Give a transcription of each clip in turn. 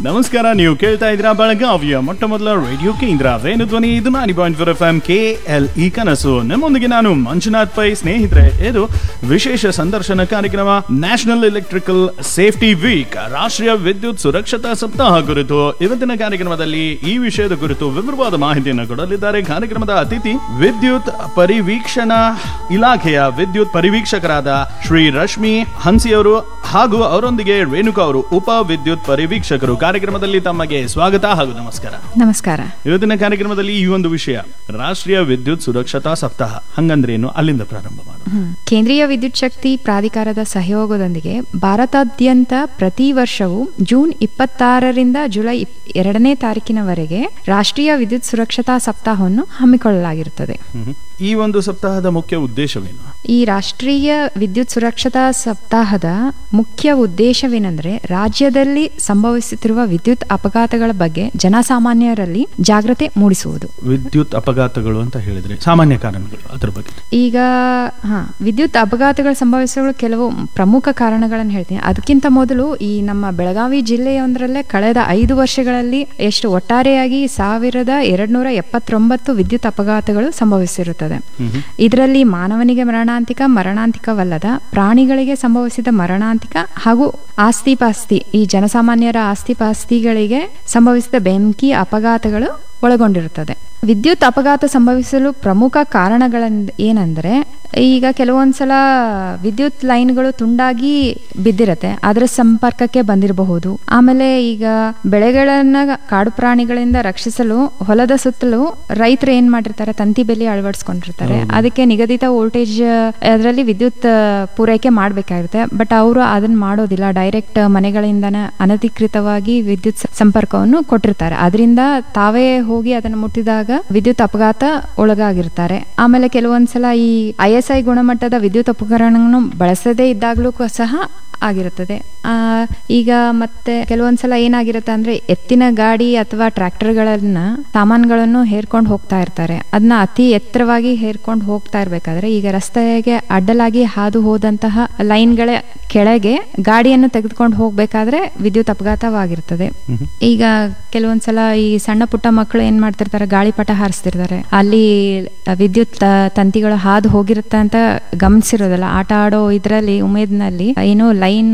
ನಮಸ್ಕಾರ ನೀವು ಕೇಳ್ತಾ ಇದ್ದೀರಾ ಬೆಳಗಾವಿಯ ಮೊಟ್ಟ ಮೊದಲ ರೇಡಿಯೋ ಕೇಂದ್ರ ವೇಣು ಧ್ವನಿ ಇದು ninety point four F M K L E ಕನಸು ನಮ್ಮೊಂದಿಗೆ ನಾನು ಮಂಜುನಾಥ್ ಪೈ ಸ್ನೇಹಿತರೆ ಇದು ವಿಶೇಷ ಸಂದರ್ಶನ ಕಾರ್ಯಕ್ರಮ ನ್ಯಾಷನಲ್ ಎಲೆಕ್ಟ್ರಿಕಲ್ ಸೇಫ್ಟಿ ವೀಕ್ ರಾಷ್ಟ್ರೀಯ ವಿದ್ಯುತ್ ಸುರಕ್ಷತಾ ಸಪ್ತಾಹ ಕುರಿತು ಇವತ್ತಿನ ಕಾರ್ಯಕ್ರಮದಲ್ಲಿ ಈ ವಿಷಯದ ಕುರಿತು ವಿವರವಾದ ಮಾಹಿತಿಯನ್ನು ಕೊಡಲಿದ್ದಾರೆ ಕಾರ್ಯಕ್ರಮದ ಅತಿಥಿ ವಿದ್ಯುತ್ ಪರಿವೀಕ್ಷಣಾ ಇಲಾಖೆಯ ವಿದ್ಯುತ್ ಪರಿವೀಕ್ಷಕರಾದ ಶ್ರೀ ರಶ್ಮಿ ಹನ್ಸಿಯವರು ಹಾಗೂ ಅವರೊಂದಿಗೆ ರೇಣುಕಾ ಅವರು ಉಪ ವಿದ್ಯುತ್ ಪರಿವೀಕ್ಷಕರು ಕಾರ್ಯಕ್ರಮದಲ್ಲಿ ತಮಗೆ ಸ್ವಾಗತ ಹಾಗೂ ನಮಸ್ಕಾರ ನಮಸ್ಕಾರ ಇವತ್ತಿನ ಕಾರ್ಯಕ್ರಮದಲ್ಲಿ ಈ ಒಂದು ವಿಷಯ ರಾಷ್ಟ್ರೀಯ ವಿದ್ಯುತ್ ಸುರಕ್ಷತಾ ಸಪ್ತಾಹ ಹಂಗಂದ್ರೇನು ಅಲ್ಲಿಂದ ಪ್ರಾರಂಭ ಮಾಡು ಹ್ಮ್. ಕೇಂದ್ರೀಯ ವಿದ್ಯುತ್ ಶಕ್ತಿ ಪ್ರಾಧಿಕಾರದ ಸಹಯೋಗದೊಂದಿಗೆ ಭಾರತಾದ್ಯಂತ ಪ್ರತಿ ವರ್ಷವೂ ಜೂನ್ ಇಪ್ಪತ್ತಾರರಿಂದ ಜುಲೈ ಇಪ್- ಎರಡನೇ ತಾರೀಕಿನವರೆಗೆ ರಾಷ್ಟ್ರೀಯ ವಿದ್ಯುತ್ ಸುರಕ್ಷತಾ ಸಪ್ತಾಹವನ್ನು ಹಮ್ಮಿಕೊಳ್ಳಲಾಗಿರುತ್ತದೆ ಹ್ಮ್. ಈ ಒಂದು ಸಪ್ತಾಹದ ಮುಖ್ಯ ಉದ್ದೇಶವೇನು ಈ ರಾಷ್ಟ್ರೀಯ ವಿದ್ಯುತ್ ಸುರಕ್ಷತಾ ಸಪ್ತಾಹದ ಮುಖ್ಯ ಉದ್ದೇಶವೇನೆಂದರೆ ರಾಜ್ಯದಲ್ಲಿ ಸಂಭವಿಸುತ್ತಿರುವ ವಿದ್ಯುತ್ ಅಪಘಾತಗಳ ಬಗ್ಗೆ ಜನಸಾಮಾನ್ಯರಲ್ಲಿ ಜಾಗೃತಿ ಮೂಡಿಸುವುದು ವಿದ್ಯುತ್ ಅಪಘಾತಗಳು ಅಂತ ಹೇಳಿದ್ರೆ ಸಾಮಾನ್ಯ ಕಾರಣಗಳು ಅದ್ರ ಬಗ್ಗೆ ಈಗ ಹಾ ವಿದ್ಯುತ್ ಅಪಘಾತಗಳು ಸಂಭವಿಸಲು ಕೆಲವು ಪ್ರಮುಖ ಕಾರಣಗಳನ್ನು ಹೇಳ್ತೀನಿ ಅದಕ್ಕಿಂತ ಮೊದಲು ಈ ನಮ್ಮ ಬೆಳಗಾವಿ ಜಿಲ್ಲೆಯೊಂದರಲ್ಲೇ ಕಳೆದ ಐದು ವರ್ಷಗಳಲ್ಲಿ ಎಷ್ಟು ಒಟ್ಟಾರೆಯಾಗಿ ಸಾವಿರದ ಎರಡ್ನೂರ ಎಪ್ಪತ್ತೊಂಬತ್ತು ವಿದ್ಯುತ್ ಅಪಘಾತಗಳು ಸಂಭವಿಸಿರುತ್ತದೆ ಇದರಲ್ಲಿ ಮಾನವನಿಗೆ ಮರಣಾಂತಿಕ ಮರಣಾಂತಿಕವಲ್ಲದ ಪ್ರಾಣಿಗಳಿಗೆ ಸಂಭವಿಸಿದ ಮರಣಾಂತಿಕ ಹಾಗೂ ಆಸ್ತಿ ಪಾಸ್ತಿ ಈ ಜನಸಾಮಾನ್ಯರ ಆಸ್ತಿ ಪಾಸ್ತಿಗಳಿಗೆ ಸಂಭವಿಸಿದ ಬೆಂಕಿ ಅಪಘಾತಗಳು ಒಳಗೊಂಡಿರುತ್ತದೆ ವಿದ್ಯುತ್ ಅಪಘಾತ ಸಂಭವಿಸಲು ಪ್ರಮುಖ ಕಾರಣಗಳಂದ್ ಏನಂದ್ರೆ ಈಗ ಕೆಲವೊಂದ್ಸಲ ವಿದ್ಯುತ್ ಲೈನ್ಗಳು ತುಂಡಾಗಿ ಬಿದ್ದಿರತ್ತೆ ಅದರ ಸಂಪರ್ಕಕ್ಕೆ ಬಂದಿರಬಹುದು ಆಮೇಲೆ ಈಗ ಬೆಳೆಗಳನ್ನ ಕಾಡು ಪ್ರಾಣಿಗಳಿಂದ ರಕ್ಷಿಸಲು ಹೊಲದ ಸುತ್ತಲೂ ರೈತರು ಏನ್ ಮಾಡಿರ್ತಾರೆ ತಂತಿ ಬೆಲೆ ಅಳವಡಿಸ್ಕೊಂಡಿರ್ತಾರೆ ಅದಕ್ಕೆ ನಿಗದಿತ ವೋಲ್ಟೇಜ್ ಅದರಲ್ಲಿ ವಿದ್ಯುತ್ ಆ, ಪೂರೈಕೆ ಮಾಡಬೇಕಾಗಿರುತ್ತೆ ಬಟ್ ಅವರು ಅದನ್ನ ಮಾಡೋದಿಲ್ಲ ಡೈರೆಕ್ಟ್ ಮನೆಗಳಿಂದನೇ ಅನಧಿಕೃತವಾಗಿ ವಿದ್ಯುತ್ ಸ- ಸಂಪರ್ಕವನ್ನು ಕೊಟ್ಟಿರ್ತಾರೆ ಅದರಿಂದ ತಾವೇ ಹೋಗಿ ಅದನ್ನು ಮುಟ್ಟಿದಾಗ ವಿದ್ಯುತ್ ಅಪಘಾತ ಒಳಗಾಗಿರ್ತಾರೆ ಆಮೇಲೆ ಕೆಲವೊಂದ್ಸಲ ಈ ಐ ಎಸ್ ಐ ಗುಣಮಟ್ಟದ ವಿದ್ಯುತ್ ಉಪಕರಣವನ್ನು ಬಳಸದೇ ಇದ್ದಾಗಲೂ ಕ- ಸಹ ಆಗಿರುತ್ತದೆ ಆ, ಈಗ ಮತ್ತೆ ಕೆಲವೊಂದ್ಸಲ ಏನಾಗಿರುತ್ತೆ ಅಂದ್ರೆ ಎತ್ತಿನ ಗಾಡಿ ಅಥವಾ ಟ್ರ್ಯಾಕ್ಟರ್ಗಳನ್ನ ಸಾಮಾನುಗಳನ್ನು ಹೇರ್ಕೊಂಡು ಹೋಗ್ತಾ ಇರ್ತಾರೆ ಅದನ್ನ ಅತಿ ಎತ್ತರವಾಗಿ ಹೇರ್ಕೊಂಡು ಹೋಗ್ತಾ ಇರ್ಬೇಕಾದ್ರೆ ಈಗ ರಸ್ತೆಗೆ ಅಡ್ಡಲಾಗಿ ಹಾದು ಹೋದಂತಹ ಲೈನ್ಗಳ ಕೆಳಗೆ ಗಾಡಿಯನ್ನು ತೆಗೆದುಕೊಂಡು ಹೋಗ್ಬೇಕಾದ್ರೆ ವಿದ್ಯುತ್ ಅಪಘಾತವಾಗಿರ್ತದೆ ಈಗ ಕೆಲವೊಂದ್ಸಲ ಈ ಸಣ್ಣ ಪುಟ್ಟ ಮಕ್ಕಳು ಏನ್ ಮಾಡ್ತಿರ್ತಾರೆ ಗಾಳಿಪಟ ಹಾರಿಸ್ತಿರ್ತಾರೆ ಅಲ್ಲಿ ವಿದ್ಯುತ್ ಆ, ತಂತಿಗಳು ಹಾದು ಹೋಗಿರುತ್ತೆ ಅಂತ ಗಮನಿಸಿರೋದಲ್ಲ ಆಟ ಆಡೋ ಇದ್ರಲ್ಲಿ ಉಮೇದ್ನಲ್ಲಿ ಏನು ಲೈನ್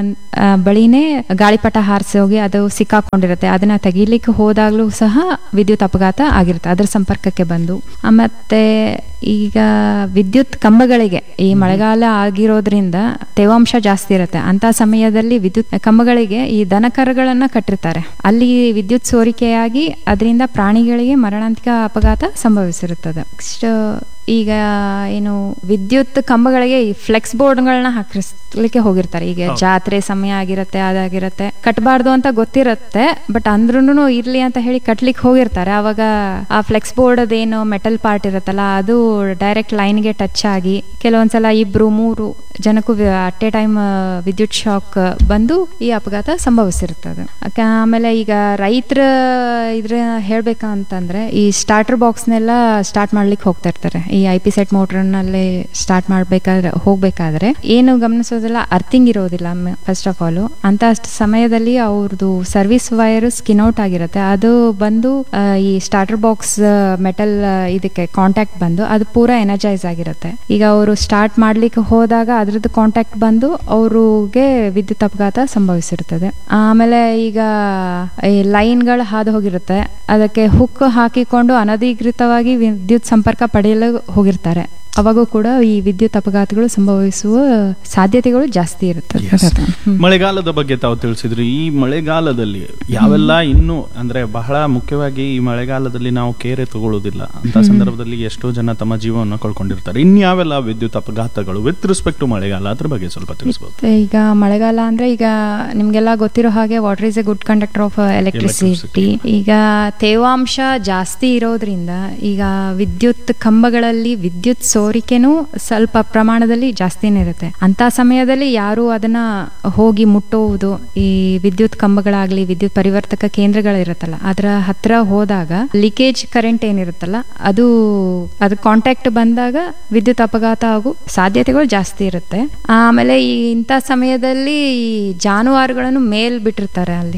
ಬಳಿನೇ ಗಾಳಿಪಟ ಹಾರಿಸಿ ಹೋಗಿ ಅದು ಸಿಕ್ಕಾಕೊಂಡಿರುತ್ತೆ ಅದನ್ನ ತೆಗಿಲಿಕ್ಕೆ ಹೋದಾಗ್ಲೂ ಸಹ ವಿದ್ಯುತ್ ಅಪಘಾತ ಆಗಿರುತ್ತೆ ಅದ್ರ ಸಂಪರ್ಕಕ್ಕೆ ಬಂದು ಆ, ಮತ್ತೆ ಈಗ ವಿದ್ಯುತ್ ಕಂಬಗಳಿಗೆ ಈ ಮಳೆಗಾಲ ಆಗಿರೋದ್ರಿಂದ ತೇವಾಂಶ ಜಾಸ್ತಿ ಇರುತ್ತೆ ಅಂತ ಸಮಯದಲ್ಲಿ ವಿದ್ಯುತ್ ಕಂಬಗಳಿಗೆ ಈ ದನಕರಗಳನ್ನ ಕಟ್ಟಿರ್ತಾರೆ ಅಲ್ಲಿ ವಿದ್ಯುತ್ ಸೋರಿಕೆಯಾಗಿ ಅದರಿಂದ ಪ್ರಾಣಿಗಳಿಗೆ ಮರಣಾಂತಿಕ ಅಪಘಾತ ಸಂಭವಿಸಿರುತ್ತದೆ ನೆಕ್ಸ್ಟ್ ಈಗ ಏನು ವಿದ್ಯುತ್ ಕಂಬಗಳಿಗೆ ಈ ಫ್ಲೆಕ್ಸ್ ಬೋರ್ಡ್ಗಳನ್ನ ಹಾಕಿಸ್ಲಿಕ್ಕೆ ಹೋಗಿರ್ತಾರೆ ಈಗ ಜಾತ್ರೆ ಸಮಯ ಆಗಿರತ್ತೆ ಅದಾಗಿರತ್ತೆ ಕಟ್ಟಬಾರ್ದು ಅಂತ ಗೊತ್ತಿರತ್ತೆ ಬಟ್ ಅಂದ್ರೂ ಇರ್ಲಿ ಅಂತ ಹೇಳಿ ಕಟ್ಲಿಕ್ಕೆ ಹೋಗಿರ್ತಾರೆ ಅವಾಗ ಆ ಫ್ಲೆಕ್ಸ್ ಬೋರ್ಡ್ ಅದೇನು ಮೆಟಲ್ ಪಾರ್ಟ್ ಇರುತ್ತಲ್ಲ ಅದು ಡೈರೆಕ್ಟ್ ಲೈನ್ಗೆ ಟಚ್ ಆಗಿ ಕೆಲವೊಂದ್ಸಲ ಇಬ್ರು ಮೂರು ಜನಕ್ಕೂ ಅಟ್ ಎ ಟೈಮ್ ವಿದ್ಯುತ್ ಶಾಕ್ ಬಂದು ಈ ಅಪಘಾತ ಸಂಭವಿಸಿರ್ತದೆ ಅಕ- ಆಮೇಲೆ ಈಗ ರೈತರ ಇದ್ರ ಹೇಳ್ಬೇಕಂತಂದ್ರೆ ಈ ಸ್ಟಾರ್ಟರ್ ಬಾಕ್ಸ್ನೆಲ್ಲ ಸ್ಟಾರ್ಟ್ ಮಾಡ್ಲಿಕ್ಕೆ ಹೋಗ್ತಾ ಇರ್ತಾರೆ ಈ ಐ ಪಿ ಸೆಟ್ ಮೋಟರ್ನಲ್ಲಿ ಸ್ಟಾರ್ಟ್ ಮಾಡ್ಬೇಕಾದ್ರೆ ಹೋಗ್ಬೇಕಾದ್ರೆ ಏನು ಗಮನಿಸೋದಿಲ್ಲ ಅರ್ಥಿಂಗ್ ಇರೋದಿಲ್ಲ ಫಸ್ಟ್ ಆಫ್ ಆಲ್ ಅಂತ ಸಮಯದಲ್ಲಿ ಅವ್ರದ್ದು ಸರ್ವಿಸ್ ವೈರ್ ಸ್ಕಿನ್ ಔಟ್ ಆಗಿರುತ್ತೆ ಅದು ಬಂದು ಆ, ಈ ಸ್ಟಾರ್ಟರ್ ಬಾಕ್ಸ್ ಮೆಟಲ್ ಇದಕ್ಕೆ ಕಾಂಟ್ಯಾಕ್ಟ್ ಬಂದು ಅದು ಪೂರಾ ಎನರ್ಜೈಸ್ ಆಗಿರುತ್ತೆ ಈಗ ಅವರು ಸ್ಟಾರ್ಟ್ ಮಾಡ್ಲಿಕ್ಕೆ ಹೋದಾಗ ಅದ್ರದ್ದು ಕಾಂಟ್ಯಾಕ್ಟ್ ಬಂದು ಅವ್ರಿಗೆ ವಿದ್ಯುತ್ ಅಪಘಾತ ಸಂಭವಿಸಿರ್ತದೆ ಆಮೇಲೆ ಈಗ ಈ ಲೈನ್ಗಳು ಹಾದು ಹೋಗಿರುತ್ತೆ ಅದಕ್ಕೆ ಹುಕ್ ಹಾಕಿಕೊಂಡು ಅನಧಿಕೃತವಾಗಿ ವಿದ್ಯುತ್ ಸಂಪರ್ಕ ಪಡೆಯಲು ಹೋಗಿರ್ತಾರೆ ಅವಾಗೂ ಕೂಡ ಈ ವಿದ್ಯುತ್ ಅಪಘಾತಗಳು ಸಂಭವಿಸುವ ಸಾಧ್ಯತೆಗಳು ಜಾಸ್ತಿ ಇರುತ್ತದೆ ಹ್ಮ್. ಮಳೆಗಾಲದ ಬಗ್ಗೆ ತಾವು ತಿಳಿಸಿದ್ರು ಈ ಮಳೆಗಾಲದಲ್ಲಿ ಯಾವೆಲ್ಲ ಇನ್ನು ಅಂದ್ರೆ ಬಹಳ ಮುಖ್ಯವಾಗಿ ಈ ಮಳೆಗಾಲದಲ್ಲಿ ನಾವು ಕೇರೆ ತಗೊಳ್ಳೋದಿಲ್ಲ ಅಂತ ಸಂದರ್ಭದಲ್ಲಿ ಎಷ್ಟೋ ಜನ ತಮ್ಮ ಜೀವವನ್ನು ಕಳ್ಕೊಂಡಿರ್ತಾರೆ ಇನ್ಯಾವೆಲ್ಲ ವಿದ್ಯುತ್ ಅಪಘಾತಗಳು ವಿತ್ ರೆಸ್ಪೆಕ್ಟ್ ಟು ಮಳೆಗಾಲ ಅದ್ರ ಬಗ್ಗೆ ಸ್ವಲ್ಪ ತಿಳಿಸಬಹುದು ಮತ್ತೆ ಈಗ ಮಳೆಗಾಲ ಅಂದ್ರೆ ಈಗ ನಿಮ್ಗೆಲ್ಲ ಗೊತ್ತಿರೋ ಹಾಗೆ water is a good conductor of electricity ಈಗ ತೇವಾಂಶ ಜಾಸ್ತಿ ಇರೋದ್ರಿಂದ ಈಗ ವಿದ್ಯುತ್ ಕಂಬಗಳಲ್ಲಿ ವಿದ್ಯುತ್ ಸೋರಿಕೆನೂ ಸ್ವಲ್ಪ ಪ್ರಮಾಣದಲ್ಲಿ ಜಾಸ್ತಿನೇ ಇರುತ್ತೆ ಅಂತ ಸಮಯದಲ್ಲಿ ಯಾರು ಅದನ್ನ ಹೋಗಿ ಮುಟ್ಟುವುದು ಈ ವಿದ್ಯುತ್ ಕಂಬಗಳಾಗ್ಲಿ ವಿದ್ಯುತ್ ಪರಿವರ್ತಕ ಕೇಂದ್ರಗಳಿರುತ್ತಲ್ಲ ಅದರ ಹತ್ರ ಹೋದಾಗ ಲೀಕೇಜ್ ಕರೆಂಟ್ ಏನಿರುತ್ತಲ್ಲ ಅದು ಅದು ಕಾಂಟ್ಯಾಕ್ಟ್ ಬಂದಾಗ ವಿದ್ಯುತ್ ಅಪಘಾತ ಆಗೋ ಸಾಧ್ಯತೆಗಳು ಜಾಸ್ತಿ ಇರುತ್ತೆ ಆಮೇಲೆ ಈ ಇಂಥ ಸಮಯದಲ್ಲಿ ಈ ಜಾನುವಾರುಗಳನ್ನು ಮೇಲ್ ಬಿಟ್ಟಿರ್ತಾರೆ ಅಲ್ಲಿ